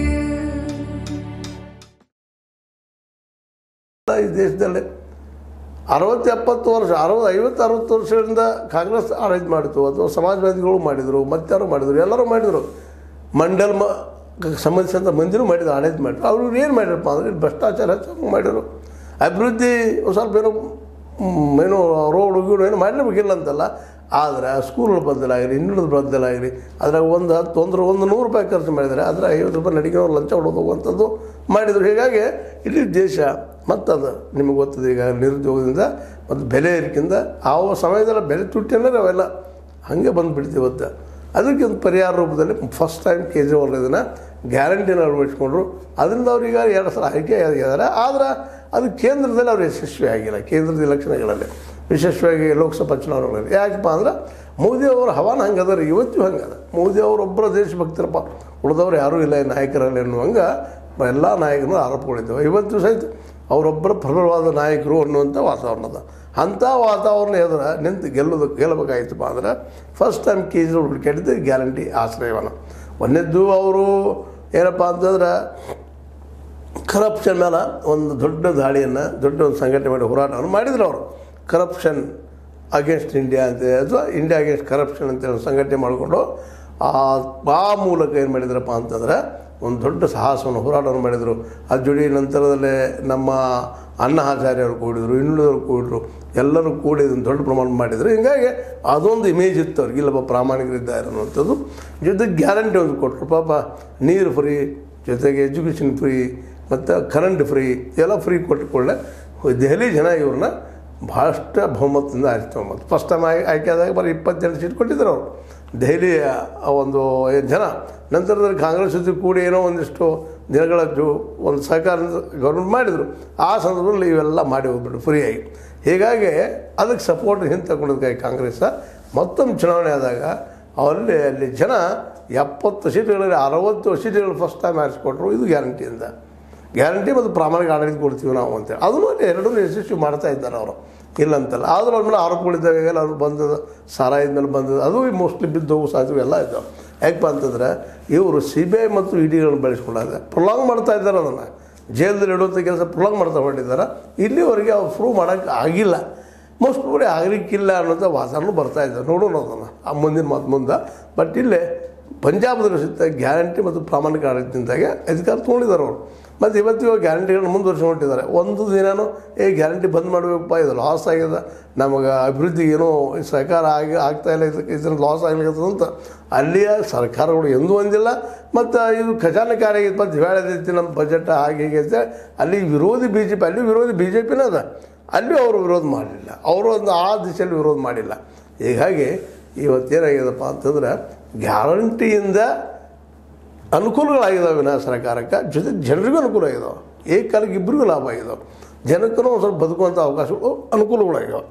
ಈ ದೇಶದಲ್ಲಿ ಅರವತ್ತು ಎಪ್ಪತ್ತು ವರ್ಷ ಅರವತ್ತು ಐವತ್ತು ಅರವತ್ತು ವರ್ಷದಿಂದ ಕಾಂಗ್ರೆಸ್ ಆಡಳಿತ ಮಾಡಿತು ಅಥವಾ ಸಮಾಜವಾದಿಗಳು ಮಾಡಿದರು ಮತ್ತಾರು ಮಾಡಿದರು ಎಲ್ಲರೂ ಮಾಡಿದರು ಮಂಡಲ್ ಮ ಸಂಬಂಧಿಸಿದಂಥ ಮಂದಿನೂ ಮಾಡಿದ್ರು ಆಡಳಿತ ಮಾಡಿದ್ರು ಅವ್ರು ಏನು ಮಾಡಿರಪ್ಪ ಅಂದರೆ ಭ್ರಷ್ಟಾಚಾರ ಹೆಚ್ಚಾಗಿ ಮಾಡಿದರು ಅಭಿವೃದ್ಧಿ ಒಂದು ಸ್ವಲ್ಪ ಏನೋ ಮ್, ಏನೋ ರೋಡ್ ಗೀಡು ಏನೋ ಮಾಡಿರ್ಬೇಕಿಲ್ಲ ಅಂತಲ್ಲ ಆದರೆ ಸ್ಕೂಲ್ಗಳು ಬದಲಾಗಿರಿ ಇನ್ನುಳಿದ ಬದಲಾಗಿರಿ ಅದ್ರಾಗ ಒಂದು ಹತ್ತು ಒಂದು ಒಂದು ನೂರು ರೂಪಾಯಿ ಖರ್ಚು ಮಾಡಿದರೆ ಅದರ ಐವತ್ತು ರೂಪಾಯಿ ನಡಿಗೆನವ್ರು ಲಂಚ ಹೊಡೋದು ಹೋಗುವಂಥದ್ದು ಮಾಡಿದರು ಹೀಗಾಗಿ ಇಡೀ ದೇಶ ಮತ್ತದು ನಿಮಗೆ ಗೊತ್ತದೆ ಈಗ ನಿರುದ್ಯೋಗದಿಂದ ಮತ್ತು ಬೆಲೆ ಏರಿಕೆಯಿಂದ ಆ ಸಮಯದಲ್ಲಿ ಬೆಲೆ ತುಟ್ಟಿಅಂದರೆ ಅವೆಲ್ಲ ಹಾಗೆ ಬಂದುಬಿಡ್ತೀವಿ ಇವತ್ತು ಅದಕ್ಕೆ ಒಂದು ಪರಿಹಾರ ರೂಪದಲ್ಲಿ ಫಸ್ಟ್ ಟೈಮ್ ಕೇಜ್ರಿವಾಲ್ ಇದನ್ನು ಗ್ಯಾರಂಟಿನ ಅಳವಡಿಸ್ಕೊಂಡ್ರು ಅದರಿಂದ ಅವ್ರೀಗ ಎರಡು ಸಲ ಆಯ್ಕೆ ಆಗಿದ್ದಾರೆ ಆದರೆ ಅದು ಕೇಂದ್ರದಲ್ಲಿ ಅವ್ರು ಯಶಸ್ವಿ ಆಗಿಲ್ಲ ಕೇಂದ್ರದ ಎಲೆಕ್ಷನ್ಗಳಲ್ಲಿ ವಿಶೇಷವಾಗಿ ಲೋಕಸಭಾ ಚುನಾವಣೆಗಳಲ್ಲಿ ಯಾಕಪ್ಪ ಅಂದ್ರೆ ಮೋದಿ ಅವರ ಹವಾನ ಹಂಗದ ರೀ ಇವತ್ತು ಹಂಗದ ಮೋದಿ ಅವರೊಬ್ಬರ ದೇಶಭಕ್ತರಪ್ಪ ಉಳಿದವ್ರು ಯಾರೂ ಇಲ್ಲ ಈ ನಾಯಕರಲ್ಲಿ ಅನ್ನುವಂಗೆ ಎಲ್ಲ ನಾಯಕರು ಆರೋಪಗಳಿದ್ದಾವೆ ಇವತ್ತು ಸಹಿತ ಅವರೊಬ್ಬರ ಪ್ರಬಲವಾದ ನಾಯಕರು ಅನ್ನುವಂಥ ವಾತಾವರಣ ಅದ ಅಂಥ ವಾತಾವರಣ ಎದುರ ನಿಂತು ಗೆಲ್ಲೋದು ಗೆಲ್ಲಬೇಕಾಯ್ತಪ್ಪ ಅಂದ್ರೆ ಫಸ್ಟ್ ಟೈಮ್ ಕೇಜ್ರಿವಾಲ್ ಹುಡುಕಾಡಿದ್ದು ಗ್ಯಾರಂಟಿ ಆಶ್ರಯವನ ಒಂದನೇದ್ದು ಅವರು ಏನಪ್ಪ ಅಂತಂದ್ರೆ ಕರಪ್ಷನ್ ಮೇಲೆ ಒಂದು ದೊಡ್ಡ ದಾಳಿಯನ್ನು ದೊಡ್ಡ ಒಂದು ಸಂಘಟನೆ ಮಾಡಿ ಹೋರಾಟವನ್ನು ಮಾಡಿದ್ರು ಅವರು ಕರಪ್ಷನ್ ಅಗೇನ್ಸ್ಟ್ ಇಂಡಿಯಾ ಅಂತ ಅಥವಾ ಇಂಡಿಯಾ ಅಗೇನ್ಸ್ಟ್ ಕರಪ್ಷನ್ ಅಂತ ಒಂದು ಸಂಘಟನೆ ಮಾಡಿಕೊಂಡು ಆ ಆ ಮೂಲಕ ಏನು ಮಾಡಿದ್ರಪ್ಪ ಅಂತಂದ್ರೆ ಒಂದು ದೊಡ್ಡ ಸಾಹಸವನ್ನು ಹೋರಾಟವನ್ನು ಮಾಡಿದರು ಆ ಜೋಡಿ ನಂತರದಲ್ಲೇ ನಮ್ಮ ಅಣ್ಣ ಆಚಾರ್ಯರು ಕೂಡಿದರು ಇನ್ನುಳಿದವರು ಕೂಡಿದ್ರು ಎಲ್ಲರೂ ಕೂಡಿ ಇದನ್ನು ದೊಡ್ಡ ಪ್ರಮಾಣ ಮಾಡಿದರು ಹಿಂಗಾಗಿ ಅದೊಂದು ಇಮೇಜ್ ಇತ್ತು ಅವ್ರಿಗೆ ಇಲ್ಲಪ್ಪ ಪ್ರಾಮಾಣಿಕರಿದ್ದಾರೆ ಅನ್ನುವಂಥದ್ದು ಜೊತೆಗೆ ಗ್ಯಾರಂಟಿ ಒಂದು ಕೊಟ್ಟರು ಪಾಪ ನೀರು ಫ್ರೀ ಜೊತೆಗೆ ಎಜುಕೇಷನ್ ಫ್ರೀ ಮತ್ತು ಕರೆಂಟ್ ಫ್ರೀ ಎಲ್ಲ ಫ್ರೀ ಕೊಟ್ಟುಕೊಳ್ಳೆ ದೆಹಲಿ ಜನ ಇವ್ರನ್ನ ಭಾಳಷ್ಟು ಬಹುಮತದಿಂದ ಆಯ್ತು ತೊಗೊಂಬತ್ತು ಫಸ್ಟ್ ಟೈಮ್ ಆಯ್ ಆಯ್ಕೆ ಆದಾಗ ಬರೀ ಇಪ್ಪತ್ತೆಂಟು ಸೀಟ್ ಕೊಟ್ಟಿದ್ರು ಅವರು ದೆಹಲಿಯ ಆ ಒಂದು ಏನ್ ಜನ ನಂತರದಲ್ಲಿ ಕಾಂಗ್ರೆಸ್ ಜೊತೆ ಕೂಡಿ ಏನೋ ಒಂದಿಷ್ಟು ದಿನಗಳ ಜೊ ಒಂದು ಸಹಕಾರ ಗೌರ್ಮೆಂಟ್ ಮಾಡಿದರು ಆ ಸಂದರ್ಭದಲ್ಲಿ ಇವೆಲ್ಲ ಮಾಡಿ ಹೋಗ್ಬಿಟ್ರು ಫ್ರೀಯಾಗಿ ಹೀಗಾಗಿ ಅದಕ್ಕೆ ಸಪೋರ್ಟ್ ಹಿಂದೆ ತಗೊಂಡದಕ್ಕಾಗಿ ಕಾಂಗ್ರೆಸ್ ಮತ್ತೊಂದು ಚುನಾವಣೆ ಆದಾಗ ಅವರಲ್ಲಿ ಅಲ್ಲಿ ಜನ ಎಪ್ಪತ್ತು ಸೀಟುಗಳಲ್ಲಿ ಅರವತ್ತು ಸೀಟುಗಳು ಫಸ್ಟ್ ಟೈಮ್ ಆರಿಸ್ಕೊಟ್ರು ಇದು ಗ್ಯಾರಂಟಿಯಿಂದ ಗ್ಯಾರಂಟಿ ಮತ್ತು ಪ್ರಾಮಾಣಿಕ ಆಡಳಿತ ಕೊಡ್ತೀವಿ ನಾವು ಅಂತೇಳಿ ಅದನ್ನು ಅಲ್ಲಿ ಎರಡೂ ಯಶಸ್ವಿ ಮಾಡ್ತಾ ಇದ್ದಾರೆ ಅವರು ಇಲ್ಲ ಅಂತಲ್ಲ ಆದರೂ ಅವ್ರ ಮೇಲೆ ಆರೋಪಗಳಿದ್ದಾವೆ ಈಗ ಅವ್ರು ಬಂದದ ಸಾರಾಯದ ಮೇಲೆ ಬಂದದ ಅದು ಮೋಸ್ಟ್ಲಿ ಬಿದ್ದು ಹೋಗೋ ಸಾಧ್ಯತೆ ಎಲ್ಲ ಇದ್ದಾವೆ ಯಾಕಪ್ಪ ಅಂತಂದ್ರೆ ಇವರು ಸಿ ಬಿ ಐ ಮತ್ತು ಇ ಡಿಗಳನ್ನು ಬೆಳೆಸ್ಕೊಂಡಾಗ ಪ್ರೊಲಾಂಗ್ ಮಾಡ್ತಾ ಇದ್ದಾರೆ ಅದನ್ನು ಜೈಲದಲ್ಲಿ ಇಡುವಂಥ ಕೆಲಸ ಪ್ರೊಲಾಂಗ್ ಮಾಡ್ತಾ ಹೊರಟಿದ್ದಾರೆ ಇಲ್ಲಿವರೆಗೆ ಅವ್ರು ಪ್ರೂವ್ ಮಾಡೋಕ್ಕೆ ಆಗಿಲ್ಲ ಮೋಸ್ಟ್ ಕೂಡ ಆಗಲಿಕ್ಕಿಲ್ಲ ಅನ್ನೋಂಥ ವಾತಾವರಣ ಬರ್ತಾ ಇದ್ದಾರೆ ನೋಡೋಣ ಅದನ್ನು ಆ ಮುಂದಿನ ಮಾತು ಮುಂದೆ ಬಟ್ ಇಲ್ಲೇ ಪಂಜಾಬದಲ್ಲಿ ಸಹಿತ ಗ್ಯಾರಂಟಿ ಮತ್ತು ಪ್ರಾಮಾಣಿಕ ಆಡಳಿತದಿಂದಾಗೆ ಅಧಿಕಾರ ತೊಗೊಂಡಿದ್ದಾರೆ ಅವರು ಮತ್ತು ಇವತ್ತಿಗೂ ಗ್ಯಾರಂಟಿಗಳನ್ನ ಮುಂದುವರ್ಸ್ಕೊಂಡಿದ್ದಾರೆ ಒಂದು ದಿನನೂ ಏ ಗ್ಯಾರಂಟಿ ಬಂದ್ ಮಾಡಬೇಕಪ್ಪ ಇದು ಲಾಸ್ ಆಗ್ಯದ ನಮಗೆ ಅಭಿವೃದ್ಧಿ ಏನೋ ಈ ಸರ್ಕಾರ ಆಗಿ ಆಗ್ತಾ ಇಲ್ಲ ಇದಕ್ಕೆ ಇದನ್ನು ಲಾಸ್ ಆಗ್ಲಿಕ್ಕೆ ಅಂತ ಅಲ್ಲಿಯ ಸರ್ಕಾರಗಳು ಎಂದೂ ಒಂದಿಲ್ಲ ಮತ್ತು ಇದು ಖಜಾನೆಕಾರಿ ಆಗೈತೆ ಮತ್ತು ದಿವಾಳಿದೈತಿ ನಮ್ಮ ಬಜೆಟ್ ಹಾಗೆ ಹೀಗೆ ಅಂತ ಅಲ್ಲಿ ವಿರೋಧಿ ಬಿ ಜೆ ಪಿ ಅಲ್ಲಿ ವಿರೋಧಿ ಬಿ ಜೆ ಪಿನೇ ಅದ ಅಲ್ಲಿ ಅವರು ವಿರೋಧ ಮಾಡಲಿಲ್ಲ ಅವರು ಒಂದು ಆ ದಿಶೆಯಲ್ಲಿ ವಿರೋಧ ಮಾಡಿಲ್ಲ ಹೀಗಾಗಿ ಇವತ್ತೇನಾಗ್ಯದಪ್ಪ ಅಂತಂದ್ರೆ ಗ್ಯಾರಂಟಿಯಿಂದ ಅನುಕೂಲಗಳಾಗಿದ್ದಾವೆ ವಿನಾ ಸರ್ಕಾರಕ್ಕೆ ಜೊತೆ ಜನರಿಗೂ ಅನುಕೂಲ ಆಗಿದಾವೆ ಏಕಾಲಕ್ಕೆ ಇಬ್ಬರಿಗೂ ಲಾಭ ಆಗಿದಾವೆ ಜನಕ್ಕೂ ಒಂದು ಸ್ವಲ್ಪ ಬದುಕುವಂಥ ಅವಕಾಶಗಳು ಅನುಕೂಲಗಳಾಗಿದಾವೆ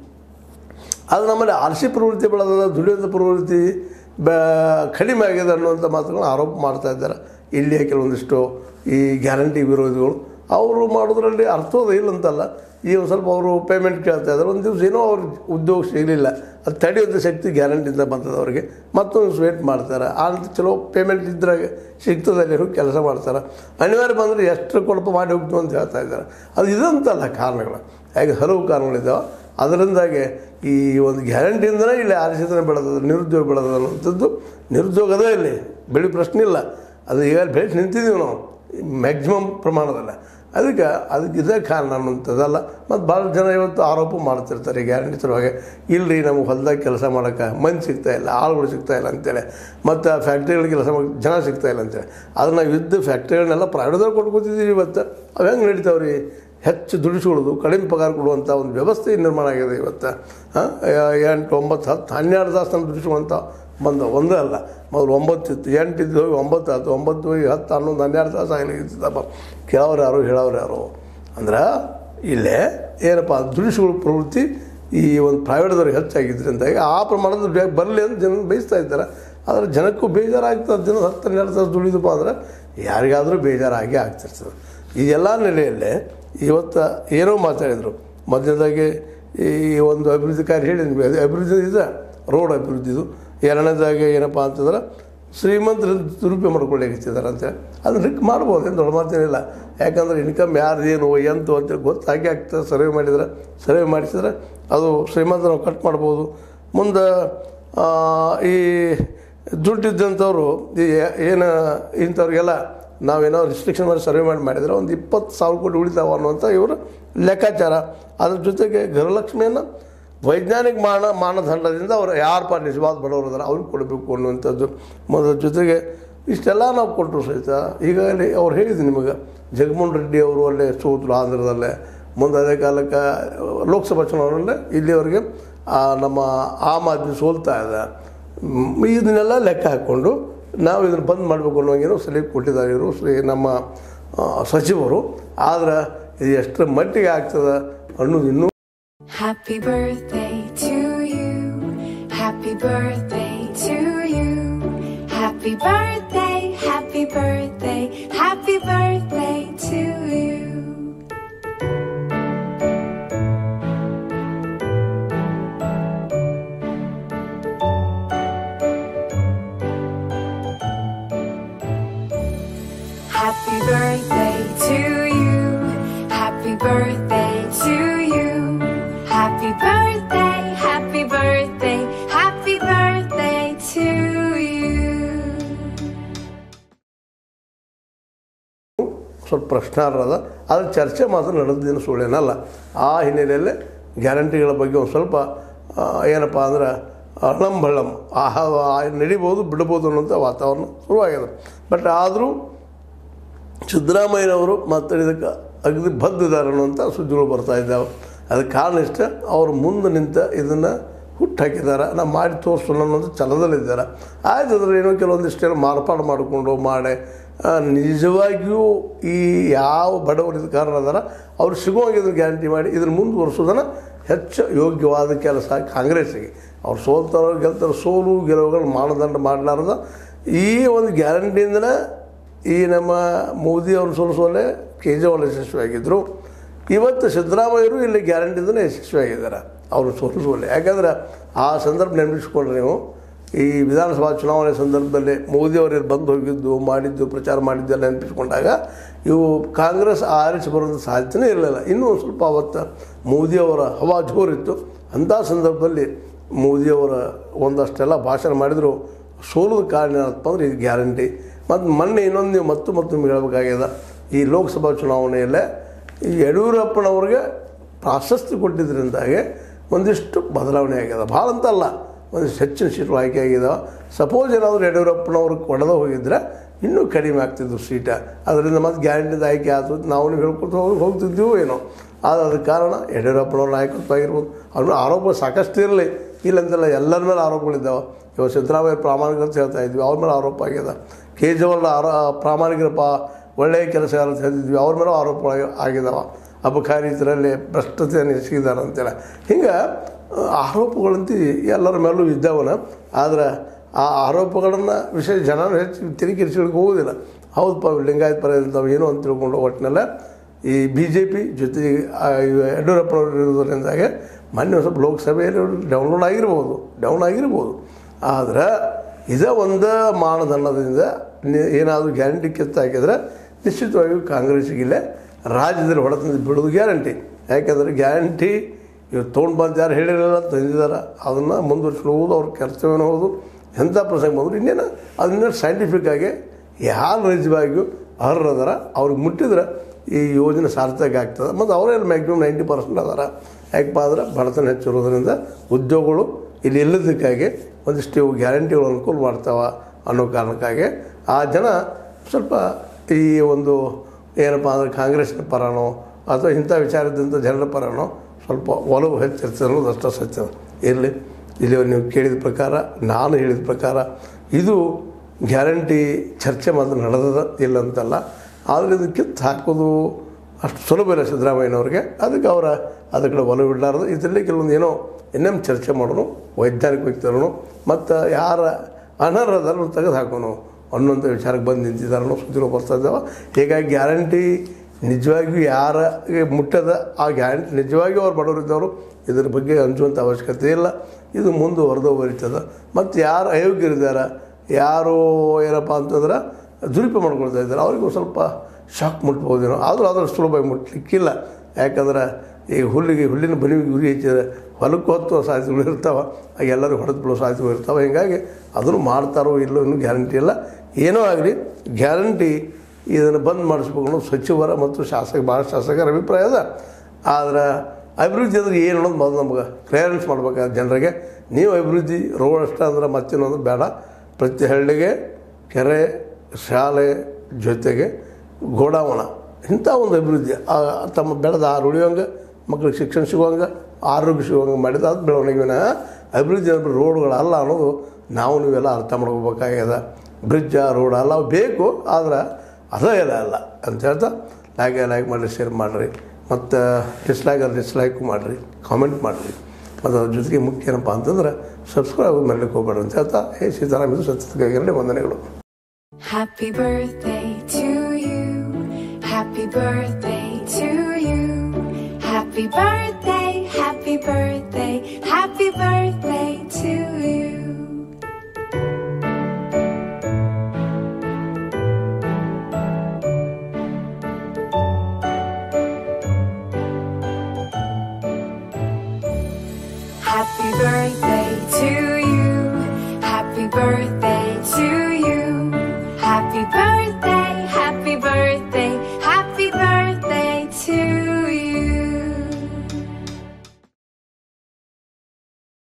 ಅದು ನಮ್ಮಲ್ಲಿ ಆರ್ಸಿ ಪ್ರವೃತ್ತಿ ಬೆಳೆದ ದುಡಿಯೋದ ಪ್ರವೃತ್ತಿ ಬ ಕಡಿಮೆ ಆಗಿದೆ ಅನ್ನುವಂಥ ಮಾತುಗಳನ್ನ ಆರೋಪ ಮಾಡ್ತಾ ಇದ್ದಾರೆ ಇಲ್ಲಿಯ ಕೆಲವೊಂದಿಷ್ಟು ಈ ಗ್ಯಾರಂಟಿ ವಿರೋಧಿಗಳು ಅವರು ಮಾಡೋದ್ರಲ್ಲಿ ಅರ್ಥೋದ ಇಲ್ಲ ಅಂತಲ್ಲ ಈ ಒಂದು ಸ್ವಲ್ಪ ಅವರು ಪೇಮೆಂಟ್ ಕೇಳ್ತಾ ಇದ್ದಾರೆ ಒಂದು ದಿವಸ ಏನೋ ಅವ್ರಿಗೆ ಉದ್ಯೋಗ ಸಿಗಲಿಲ್ಲ ಅದು ತಡೆಯುವಂಥ ಶಕ್ತಿ ಗ್ಯಾರಂಟಿಯಿಂದ ಬಂತದೆ ಅವರಿಗೆ ಮತ್ತೊಂದು ದಿವಸ ವೇಟ್ ಮಾಡ್ತಾರೆ ಆ ಅಂತ ಚಲೋ ಪೇಮೆಂಟ್ ಇದ್ರಾಗ ಸಿಗ್ತದೆ ಅಲ್ಲಿ ಹೋಗಿ ಕೆಲಸ ಮಾಡ್ತಾರೆ ಅನಿವಾರ್ಯ ಬಂದರೆ ಎಷ್ಟು ಕೊಡಪ ಮಾಡಿ ಹೋಗ್ತೀವಿ ಅಂತ ಹೇಳ್ತಾ ಇದ್ದಾರೆ ಅದು ಇದಂತಲ್ಲ ಕಾರಣಗಳು ಹಾಗೆ ಹಲವು ಕಾರಣಗಳಿದ್ದಾವೆ ಅದರಿಂದಾಗಿ ಈ ಒಂದು ಗ್ಯಾರಂಟಿಯಿಂದಲೇ ಇಲ್ಲಿ ಆರಿಸಿದ್ರೆ ಬೆಳೆದ ನಿರುದ್ಯೋಗ ಬೆಳೆದ ಅನ್ನುವಂಥದ್ದು ನಿರುದ್ಯೋಗದೇ ಇಲ್ಲಿ ಬೆಳೆ ಪ್ರಶ್ನೆ ಇಲ್ಲ ಅದು ಈಗ ಬೆಳೆಸಿ ನಿಂತಿದ್ದೀವಿ ನಾವು ಮ್ಯಾಕ್ಸಿಮಮ್ ಪ್ರಮಾಣದಲ್ಲ ಅದಕ್ಕೆ ಅದಕ್ಕೆ ಇದೇ ಕಾರಣ ಅನ್ನುವಂಥದ್ದಲ್ಲ ಮತ್ತು ಭಾಳ ಜನ ಇವತ್ತು ಆರೋಪ ಮಾಡ್ತಿರ್ತಾರೆ ಗ್ಯಾರಂಟಿ ಸಲುವಾಗಿ ಇಲ್ಲರಿ ನಮಗೆ ಹೊಲ್ದಾಗ ಕೆಲಸ ಮಾಡೋಕ್ಕೆ ಮಂದಿ ಸಿಗ್ತಾ ಇಲ್ಲ ಆಳುಗಳು ಸಿಗ್ತಾ ಇಲ್ಲ ಅಂತೇಳಿ ಮತ್ತು ಫ್ಯಾಕ್ಟ್ರಿಗಳಿಗೆ ಕೆಲಸ ಮಾಡೋಕ್ಕೆ ಜನ ಸಿಗ್ತಾ ಇಲ್ಲ ಅಂತೇಳಿ ಆದರೆ ನಾವು ಇದ್ದ ಫ್ಯಾಕ್ಟ್ರಿಗಳನ್ನೆಲ್ಲ ಪ್ರೈವೇಟ್ದಾಗ ಕೊಟ್ಕೊತಿದ್ದೀವಿ ಇವತ್ತು ಅವು ಹೆಂಗೆ ನಡೀತಾವ್ರಿ ಹೆಚ್ಚು ದುಡಿಸ್ಕೊಳ್ಳೋದು ಕಡಿಮೆ ಪಗಾರ ಕೊಡುವಂಥ ಒಂದು ವ್ಯವಸ್ಥೆ ನಿರ್ಮಾಣ ಆಗಿದೆ ಇವತ್ತು ಹಾಂ ಎಂಟು ಒಂಬತ್ತು ಹತ್ತು ಹನ್ನೆರಡು ತಾಸು ತನಕ ದುಡಿಸುವಂಥ ಬಂದ ಒಂದೇ ಅಲ್ಲ ಮೊದಲು ಒಂಬತ್ತು ಇತ್ತು ಎಂಟು ಇದ್ದು ಹೋಗಿ ಒಂಬತ್ತು ಆಯ್ತು ಒಂಬತ್ತು ಹೋಗಿ ಹತ್ತು ಹನ್ನೊಂದು ಹನ್ನೆರಡು ತಾಸು ಆಗಲಿಕ್ಕಿತ್ತಪ್ಪ ಕೇಳೋರು ಯಾರು ಹೇಳೋರು ಯಾರು ಅಂದ್ರೆ ಇಲ್ಲೇ ಏನಪ್ಪ ದುಡಿಸುಗಳ ಪ್ರವೃತ್ತಿ ಈ ಒಂದು ಪ್ರೈವೇಟ್ದವ್ರಿಗೆ ಹೆಚ್ಚಾಗಿದ್ದರಿಂದ ಆ ಪ್ರಮಾಣದ ದುಡಿಯೋಕೆ ಬರಲಿ ಅಂತ ಜನ ಬಯಸ್ತಾ ಇದ್ದಾರೆ ಆದರೆ ಜನಕ್ಕೂ ಬೇಜಾರಾಗ್ತದೆ ದಿನ ಹತ್ತು ಹನ್ನೆರಡು ತಾಸು ದುಡಿದಪ್ಪ ಅಂದ್ರೆ ಯಾರಿಗಾದರೂ ಬೇಜಾರಾಗಿ ಆಗ್ತಿರ್ತದೆ ಈ ಎಲ್ಲ ನೆಲೆಯಲ್ಲೇ ಇವತ್ತು ಏನೋ ಮಾತಾಡಿದರು ಮೊದಲನೇದಾಗಿ ಈ ಒಂದು ಅಭಿವೃದ್ಧಿ ಕಾರ್ಯ ಹೇಳಿದ್ವಿ ಅದು ಅಭಿವೃದ್ಧಿ ಇದೆ ರೋಡ್ ಅಭಿವೃದ್ಧಿದು ಎರಡನೇದಾಗಿ ಏನಪ್ಪ ಅಂತಂದ್ರೆ ಶ್ರೀಮಂತರು ದುರುಪಯೋಗ ಮಾಡ್ಕೊಳ್ಳಿಕ್ಕಿದ್ದಾರೆ ಅಂತೇಳಿ ಅದನ್ನ ರಿಕ್ ಮಾಡ್ಬೋದು ಏನು ದೊಡ್ಡ ಮಾತೇನಿಲ್ಲ ಯಾಕಂದ್ರೆ ಇನ್ಕಮ್ ಯಾರ್ದೇನು ಎಂತು ಅಂತೇಳಿ ಗೊತ್ತಾಗಿ ಆಗ್ತದೆ ಸರ್ವೆ ಮಾಡಿದ್ರೆ ಸರ್ವೆ ಮಾಡಿಸಿದ್ರೆ ಅದು ಶ್ರೀಮಂತ ನಾವು ಕಟ್ ಮಾಡ್ಬೋದು ಮುಂದೆ ಆ, ಈ ದುಡ್ಡಿದ್ದಂಥವ್ರು ಈ ಏನು ಇಂಥವ್ರಿಗೆಲ್ಲ ನಾವೇನೋ ರಿಸ್ಟ್ರಿಕ್ಷನ್ ಮಾಡಿ ಸರ್ವೆ ಮಾಡಿ ಮಾಡಿದರೆ ಒಂದು ಇಪ್ಪತ್ತು ಸಾವಿರ ಕೋಟಿ ಉಳಿತಾವ ಅನ್ನುವಂಥ ಇವರು ಲೆಕ್ಕಾಚಾರ ಅದ್ರ ಜೊತೆಗೆ ಗೃಹಲಕ್ಷ್ಮಿಯನ್ನು ವೈಜ್ಞಾನಿಕ ಮಾನ ಮಾನದಂಡದಿಂದ ಅವರು ಯಾರಪ್ಪ ನಿಜವಾದ ಬಡವರು ಅದಾರ ಅವ್ರಿಗೆ ಕೊಡಬೇಕು ಅನ್ನುವಂಥದ್ದು ಮೊದಲ ಜೊತೆಗೆ ಇಷ್ಟೆಲ್ಲ ನಾವು ಕೊಟ್ಟರು ಸಹಿತ ಈಗಾಗಲೇ ಅವ್ರು ಹೇಳಿದ್ರು ನಿಮಗೆ ಜಗನ್ಮೋಹನ್ ರೆಡ್ಡಿ ಅವರು ಅಲ್ಲೇ ಸೋತರು ಆಂಧ್ರದಲ್ಲೇ ಮುಂದೆ ಅದೇ ಕಾಲಕ್ಕೆ ಲೋಕಸಭಾ ಚುನಾವಣೆಯಲ್ಲೇ ಇಲ್ಲಿವರೆಗೆ ಆ ನಮ್ಮ ಆಮ್ ಆದ್ಮಿ ಸೋಲ್ತಾ ಇದೆ ಮ್, ಇದನ್ನೆಲ್ಲ ಲೆಕ್ಕ ಹಾಕ್ಕೊಂಡು ನಾವು ಇದನ್ನು ಬಂದ್ ಮಾಡಬೇಕು ಅನ್ನೋಂಗೇನೋ ಸಲಹೆ ಕೊಟ್ಟಿದ್ದಾರೆ ಇವರು ಶ್ರೀ ನಮ್ಮ ಆ, ಸಚಿವರು ಆದ್ರೆ ಇದು ಎಷ್ಟರ ಮಟ್ಟಿಗೆ ಆಗ್ತದೆ ಅನ್ನೋದು ಇನ್ನೂ Happy birthday to you. Happy birthday to you. Happy birthday, happy birthday, happy birthday to you. Happy birthday to you. Happy birthday to you. Happy birthday, happy birthday, happy birthday to you. ಸ್ವಲ್ಪ ಪ್ರಶ್ನಾರ್ಹ ಅದ ಅದು ಚರ್ಚೆ ಮಾತ್ರ ನಡೆದಿನ ಸುಳ್ಳೇನಲ್ಲ ಆ ಹಿನ್ನೆಲೆಯಲ್ಲಿ ಗ್ಯಾರಂಟಿಗಳ ಬಗ್ಗೆ ಒಂದು ಸ್ವಲ್ಪ ಆ, ಏನಪ್ಪ ಅಂದ್ರೆ ಅಳಂ ಬಳ್ಳಂ ಆಹಾ ಆ ನಡಿಬೋದು ಬಿಡ್ಬೋದು ಅನ್ನೋಂಥ ವಾತಾವರಣ ಶುರುವಾಗಿದೆ ಬಟ್ ಆದರೂ ಸಿದ್ದರಾಮಯ್ಯನವರು ಮತ್ತು ಇದಕ್ಕೆ ಅಗದಿ ಬದ್ಧಿದ್ದಾರೆ ಅನ್ನುವಂಥ ಸುದ್ದಿಗಳು ಬರ್ತಾ ಇದ್ದಾವೆ ಅದಕ್ಕೆ ಕಾರಣ ಇಷ್ಟ ಅವರು ಮುಂದೆ ನಿಂತ ಇದನ್ನು ಹುಟ್ಟು ಹಾಕಿದ್ದಾರೆ ನಾವು ಮಾಡಿ ತೋರಿಸೋಣ ಅನ್ನೋದು ಛಲದಲ್ಲಿದ್ದಾರೆ ಆಯ್ತು ಅದ್ರ ಏನೋ ಕೆಲವೊಂದಿಷ್ಟೆಲ್ಲ ಮಾರ್ಪಾಡು ಮಾಡಿಕೊಂಡು ಮಾಡಿ ಆ, ನಿಜವಾಗಿಯೂ ಈ ಯಾವ ಬಡವರು ಇದು ಕಾರಣ ಅದಾರ ಅವ್ರು ಸಿಗುವಂಗೆ ಇದನ್ನು ಗ್ಯಾರಂಟಿ ಮಾಡಿ ಇದನ್ನು ಮುಂದುವರಿಸೋದನ್ನು ಹೆಚ್ಚು ಯೋಗ್ಯವಾದ ಕೆಲಸ ಕಾಂಗ್ರೆಸ್ಸಿಗೆ ಅವ್ರು ಸೋಲ್ತಾರೋ ಗೆಲ್ತಾರೋ ಸೋಲು ಗೆಲುವುಗಳು ಮಾನದಂಡ ಮಾಡಲಾರ್ದ ಈ ಒಂದು ಗ್ಯಾರಂಟಿಯಿಂದನೇ ಈ ನಮ್ಮ ಮೋದಿ ಅವರು ಸೋಲಿಸುವಲ್ಲೇ ಕೇಜ್ರಿವಾಲ್ ಯಶಸ್ವಿಯಾಗಿದ್ದರು ಇವತ್ತು ಸಿದ್ದರಾಮಯ್ಯರು ಇಲ್ಲಿ ಗ್ಯಾರಂಟಿಯಿಂದಲೇ ಯಶಸ್ವಿಯಾಗಿದ್ದಾರೆ ಅವರು ಸೋಲಿಸುವಲ್ಲಿ ಯಾಕಂದ್ರೆ ಆ ಸಂದರ್ಭ ನೆನಪಿಸ್ಕೊಂಡ್ರೆ ನೀವು ಈ ವಿಧಾನಸಭಾ ಚುನಾವಣೆ ಸಂದರ್ಭದಲ್ಲಿ ಮೋದಿ ಅವರು ಇಲ್ಲಿ ಬಂದು ಹೋಗಿದ್ದು ಮಾಡಿದ್ದು ಪ್ರಚಾರ ಮಾಡಿದ್ದೆಲ್ಲ ನೆನಪಿಸ್ಕೊಂಡಾಗ ಇವು ಕಾಂಗ್ರೆಸ್ ಆರಿಸಿ ಬರೋಂಥ ಸಾಧ್ಯತೆಯೇ ಇರಲಿಲ್ಲ ಇನ್ನೂ ಒಂದು ಸ್ವಲ್ಪ ಅವತ್ತು ಮೋದಿಯವರ ಹವಾ ಜೋರಿತ್ತು ಅಂಥ ಸಂದರ್ಭದಲ್ಲಿ ಮೋದಿಯವರ ಒಂದಷ್ಟೆಲ್ಲ ಭಾಷಣ ಮಾಡಿದರು ಸೋಲದ ಕಾರಣ ಏನಪ್ಪ ಅಂದ್ರೆ ಇದು ಗ್ಯಾರಂಟಿ ಮತ್ತು ಮೊನ್ನೆ ಇನ್ನೊಂದು ನೀವು ಮತ್ತು ಮತ್ತು ಹೇಳಬೇಕಾಗ್ಯದ ಈ ಲೋಕಸಭಾ ಚುನಾವಣೆಯಲ್ಲೇ ಈ ಯಡಿಯೂರಪ್ಪನವ್ರಿಗೆ ಪ್ರಾಶಸ್ತ್ಯ ಕೊಟ್ಟಿದ್ದರಿಂದಾಗೆ ಒಂದಿಷ್ಟು ಬದಲಾವಣೆ ಆಗ್ಯದ ಭಾಳ ಅಂತಲ್ಲ ಒಂದಿಷ್ಟು ಹೆಚ್ಚಿನ ಸೀಟು ಆಯ್ಕೆ ಆಗಿದಾವೆ ಸಪೋಸ್ ಏನಾದರೂ ಯಡಿಯೂರಪ್ಪನವ್ರಿಗೆ ಕೊಡದ ಹೋಗಿದ್ರೆ ಇನ್ನೂ ಕಡಿಮೆ ಆಗ್ತಿದ್ವು ಸೀಟ ಅದರಿಂದ ಮತ್ತೆ ಗ್ಯಾರಂಟಿದ ಆಯ್ಕೆ ಆಯ್ತು ನಾವು ನೀವು ಹೇಳ್ಕೊತ ಹೋಗಿ ಹೋಗ್ತಿದ್ದೀವೋ ಏನೋ ಆದರೆ ಅದಕ್ಕೆ ಕಾರಣ ಯಡಿಯೂರಪ್ಪನವ್ರ ನಾಯಕತ್ವ ಆಗಿರ್ಬೋದು ಅವ್ರ ಆರೋಪ ಸಾಕಷ್ಟು ಇರಲಿ ಇಲ್ಲಂತೆಲ್ಲ ಎಲ್ಲರ ಮೇಲೆ ಆರೋಪಗಳಿದ್ದಾವೆ ಇವಾಗ ಸಿದ್ದರಾಮಯ್ಯ ಪ್ರಾಮಾಣಿಕ ಅಂತ ಹೇಳ್ತಾ ಇದ್ವಿ ಅವ್ರ ಮೇಲೆ ಆರೋಪ ಆಗ್ಯದ ಕೇಜ್ರಿವಾಲ್ ಆರೋ ಪ್ರಾಮಾಣಿಕರಪ್ಪ ಒಳ್ಳೆಯ ಕೆಲಸಗಾರ ಅಂತ ಹೇಳ್ತಿದ್ವಿ ಅವ್ರ ಮೇಲೆ ಆರೋಪಗಳು ಆಗಿದಾವೆ ಅಬಕಾರಿ ಇದರಲ್ಲಿ ಭ್ರಷ್ಟತೆಯನ್ನು ಎಸಗಿದ್ದಾರೆ ಅಂತೇಳಿ ಹಿಂಗೆ ಆ, ಆರೋಪಗಳಂತೂ ಎಲ್ಲರ ಮೇಲೂ ಇದ್ದಾವನ ಆದ್ರೆ ಆ ಆರೋಪಗಳನ್ನು ವಿಷಯ ಜನ ಹೆಚ್ಚು ತಿರುಗಿರಿಸಿಗಳಿಗೆ ಹೋಗೋದಿಲ್ಲ ಹೌದಪ್ಪ ಲಿಂಗಾಯತ್ ಪರ ಇರ್ತಾವೆ ಏನೋ ಅಂತ ತಿಳ್ಕೊಂಡು ಒಟ್ಟಿನಲ್ಲ ಈ ಬಿ ಜೆ ಪಿ ಜೊತೆಗೆ ಆ, ಇವ ಯಡಿಯೂರಪ್ಪನವರು ಇರೋದ್ರಿಂದಾಗೆ ಮೊನ್ನೆ ಒಂದು ಸ್ವಲ್ಪ ಲೋಕಸಭೆಯಲ್ಲಿ ಡೌನ್ಲೋಡ್ ಆಗಿರ್ಬೋದು ಡೌನ್ ಆಗಿರ್ಬೋದು ಆದ್ರೆ ಇದೇ ಒಂದು ಮಾನದಂಡದಿಂದ ನಿ- ಏನಾದರೂ ಗ್ಯಾರಂಟಿ ಕಿತ್ತು ಹಾಕಿದ್ರೆ ನಿಶ್ಚಿತವಾಗಿಯೂ ಕಾಂಗ್ರೆಸ್ಗಿಲ್ಲೇ ರಾಜ್ಯದಲ್ಲಿ ಹೊಡೆತಂದು ಬಿಡೋದು ಗ್ಯಾರಂಟಿ ಯಾಕೆಂದರೆ ಗ್ಯಾರಂಟಿ ಇವತ್ತು ತೊಗೊಂಡು ಬಂದು ಯಾರು ಹೇಳಿರಲಿಲ್ಲ ತಂದಿದ್ದಾರೆ ಅದನ್ನು ಮುಂದುವರ್ಸ್ಕೊಂಡು ಹೋಗೋದು ಅವ್ರ ಕರ್ತವ್ಯನೂ ಹೌದು ಎಂಥ ಪ್ರಸಂಗ ಬಂದರು ಇನ್ನೇನು ಅದನ್ನ ಸೈಂಟಿಫಿಕ್ ಆಗಿ ಯಾರು ನಿಜವಾಗಿಯೂ ಅರ್ಹರದಾರ ಅವ್ರಿಗೆ ಮುಟ್ಟಿದ್ರೆ ಈ ಯೋಜನೆ ಸಾರ್ಥಕ ಆಗ್ತದೆ ಮತ್ತು ಅವರೆಲ್ಲ ಮ್ಯಾಕ್ಸಿಮಮ್ ನೈಂಟಿ ಪರ್ಸೆಂಟ್ ಅದಾರ ಯಾಕಪ್ಪ ಅಂದ್ರೆ ಬಡತನ ಹೆಚ್ಚಿರೋದ್ರಿಂದ ಉದ್ಯೋಗಗಳು ಇಲ್ಲಿ ಇಲ್ಲದಕ್ಕಾಗಿ ಒಂದಿಷ್ಟು ಇವು ಗ್ಯಾರಂಟಿಗಳು ಅನುಕೂಲ ಮಾಡ್ತಾವ ಅನ್ನೋ ಕಾರಣಕ್ಕಾಗಿ ಆ ಜನ ಸ್ವಲ್ಪ ಈ ಒಂದು ಏನಪ್ಪ ಅಂದರೆ ಕಾಂಗ್ರೆಸ್ನ ಪರನೋ ಅಥವಾ ಇಂಥ ವಿಚಾರದಿಂದ ಜನರ ಪರನೋ ಸ್ವಲ್ಪ ಒಲವು ಹೆಚ್ಚಿರ್ತದೆ ಅನ್ನೋದು ಅಷ್ಟೇ ಸತ್ಯ ಇರಲಿ ಇಲ್ಲಿ ನೀವು ಕೇಳಿದ ಪ್ರಕಾರ ನಾನು ಹೇಳಿದ ಪ್ರಕಾರ ಇದು ಗ್ಯಾರಂಟಿ ಚರ್ಚೆ ಮಾತ್ರ ನಡೆದದ ಇಲ್ಲ ಅಂತಲ್ಲ ಆದರೆ ಇದು ಕಿತ್ತು ಹಾಕೋದು ಅಷ್ಟು ಸುಲಭ ಇಲ್ಲ ಸಿದ್ದರಾಮಯ್ಯನವ್ರಿಗೆ ಅದಕ್ಕೆ ಅವರ ಅದ್ರ ಕಡೆ ಒಲವು ಇಡಲಾರ್ದು ಇದರಲ್ಲಿ ಕೆಲವೊಂದು ಏನೋ ಇನ್ನೊಮ್ಮೆ ಚರ್ಚೆ ಮಾಡೋಣ ವೈಜ್ಞಾನಿಕವಾಗಿ ತರೋಣ ಮತ್ತು ಯಾರ ಅನರ್ಹದನ್ನು ತೆಗೆದು ಹಾಕೋಣ ಅನ್ನೋಂಥ ವಿಚಾರಕ್ಕೆ ಬಂದು ನಿಂತಿದ್ದಾರೋ ಸುದ್ದಿಗಳು ಬರ್ತಾ ಇದ್ದಾವೆ ಹೀಗಾಗಿ ಗ್ಯಾರಂಟಿ ನಿಜವಾಗಿಯೂ ಯಾರಿಗೆ ಮುಟ್ಟದ ಆ ಗ್ಯಾರಂಟಿ ನಿಜವಾಗಿಯೂ ಅವ್ರು ಬಡವರಿದ್ದವರು ಇದ್ರ ಬಗ್ಗೆ ಹಂಚುವಂಥ ಅವಶ್ಯಕತೆ ಇಲ್ಲ ಇದು ಮುಂದುವರೆದು ಬರೀತದೆ ಮತ್ತು ಯಾರು ಅಯೋಗ್ಯರಿದ್ದಾರೆ ಯಾರು ಏನಪ್ಪ ಅಂತಂದ್ರೆ ದುರುಪಯೋಗ ಮಾಡ್ಕೊಳ್ತಾ ಇದ್ದಾರೆ ಅವ್ರಿಗೆ ಒಂದು ಸ್ವಲ್ಪ ಶಾಕ್ ಮುಟ್ಬೋದೇನೋ ಆದರೂ ಅದ್ರ ಸುಲಭವಾಗಿ ಮುಟ್ಲಿಕ್ಕಿಲ್ಲ ಯಾಕಂದ್ರೆ ಈ ಹುಲ್ಲಿಗೆ ಹುಲ್ಲಿನ ಬನಿವಿಗೆ ಉರಿ ಹೆಚ್ಚಿದ್ರೆ ಹೊಲಕ್ಕೆ ಹೊತ್ತು ಸಾಧ್ಯತೆಗಳು ಇರ್ತಾವೆ ಆಗ ಎಲ್ಲರೂ ಹೊಡೆದು ಬೀಳೋ ಸಾಧ್ಯತೆಗಳು ಇರ್ತಾವೆ ಹೀಗಾಗಿ ಅದನ್ನು ಮಾಡ್ತಾರೋ ಇಲ್ಲೋ ಇನ್ನೂ ಗ್ಯಾರಂಟಿ ಇಲ್ಲ ಏನೋ ಆಗಲಿ ಗ್ಯಾರಂಟಿ ಇದನ್ನು ಬಂದ್ ಮಾಡಿಸ್ಬೇಕು ಅನ್ನೋದು ಸಚಿವರ ಮತ್ತು ಶಾಸಕ ಭಾಳ ಶಾಸಕರ ಅಭಿಪ್ರಾಯ ಅದ ಆದ್ರೆ ಅಭಿವೃದ್ಧಿ ಅಂದ್ರೆ ಏನು ಅನ್ನೋದು ಮೊದಲು ನಮ್ಗೆ ಕ್ಲಿಯರೆನ್ಸ್ ಮಾಡ್ಬೇಕಾದ ಜನರಿಗೆ ನೀವು ಅಭಿವೃದ್ಧಿ ರೋಡ್ ಅಷ್ಟೇ ಅಂದ್ರೆ ಮತ್ತಿನ್ನೊಂದು ಬೇಡ ಪ್ರತಿ ಹಳ್ಳಿಗೆ ಕೆರೆ ಶಾಲೆ ಜೊತೆಗೆ ಗೋಡಾವಣ ಇಂಥ ಒಂದು ಅಭಿವೃದ್ಧಿ ಆ, ತಮ್ಮ ಬೆಳೆದ ಆರು ಉಳಿಯೋಂಗೆ ಮಕ್ಳಿಗೆ ಶಿಕ್ಷಣ ಸಿಗುವಂಗೆ ಆರೋಗ್ಯ ಸಿಗುವಂಗೆ ಮಾಡಿದ ಅದು ಬೆಳವಣಿಗೆ ವಿನಃ ಅಭಿವೃದ್ಧಿ ಅಂದ್ರೆ ರೋಡ್ಗಳಲ್ಲ ಅನ್ನೋದು ನಾವು ನೀವೆಲ್ಲ ಅರ್ಥ ಮಾಡ್ಕೋಬೇಕಾಗ್ಯದ ಬ್ರಿಡ್ಜ ರೋಡ್ ಅಲ್ಲ ಅವು ಬೇಕು ಆದ್ರೆ ಅದೇ ಇಲ್ಲ ಅಲ್ಲ ಅಂತ ಹೇಳ್ತಾ ಲೈಕ್ ಲೈಕ್ ಮಾಡಿರಿ ಶೇರ್ ಮಾಡಿರಿ ಮತ್ತು ಡಿಸ್ಲೈಕ್ ಅದು ಡಿಸ್ಲೈಕು ಮಾಡಿರಿ ಕಾಮೆಂಟ್ ಮಾಡಿರಿ ಮತ್ತು ಅದ್ರ ಜೊತೆಗೆ ಮುಖ್ಯ ಏನಪ್ಪ ಅಂತಂದ್ರೆ ಸಬ್ಸ್ಕ್ರೈಬ್ ಆಗೋದು ಮಾಡ್ಲಿಕ್ಕೆ ಹೋಗ್ಬೇಡ್ರಿ ಅಂತ ಹೇಳ್ತಾ ಹೇ ಸೀತಾರಾಮ್ ಇದು ಸತ್ಯದ ವಂದನೆಗಳು Happy birthday to you. Happy birthday to you. Happy birthday, happy birthday, happy birthday to you. Happy birthday to you. Happy birthday to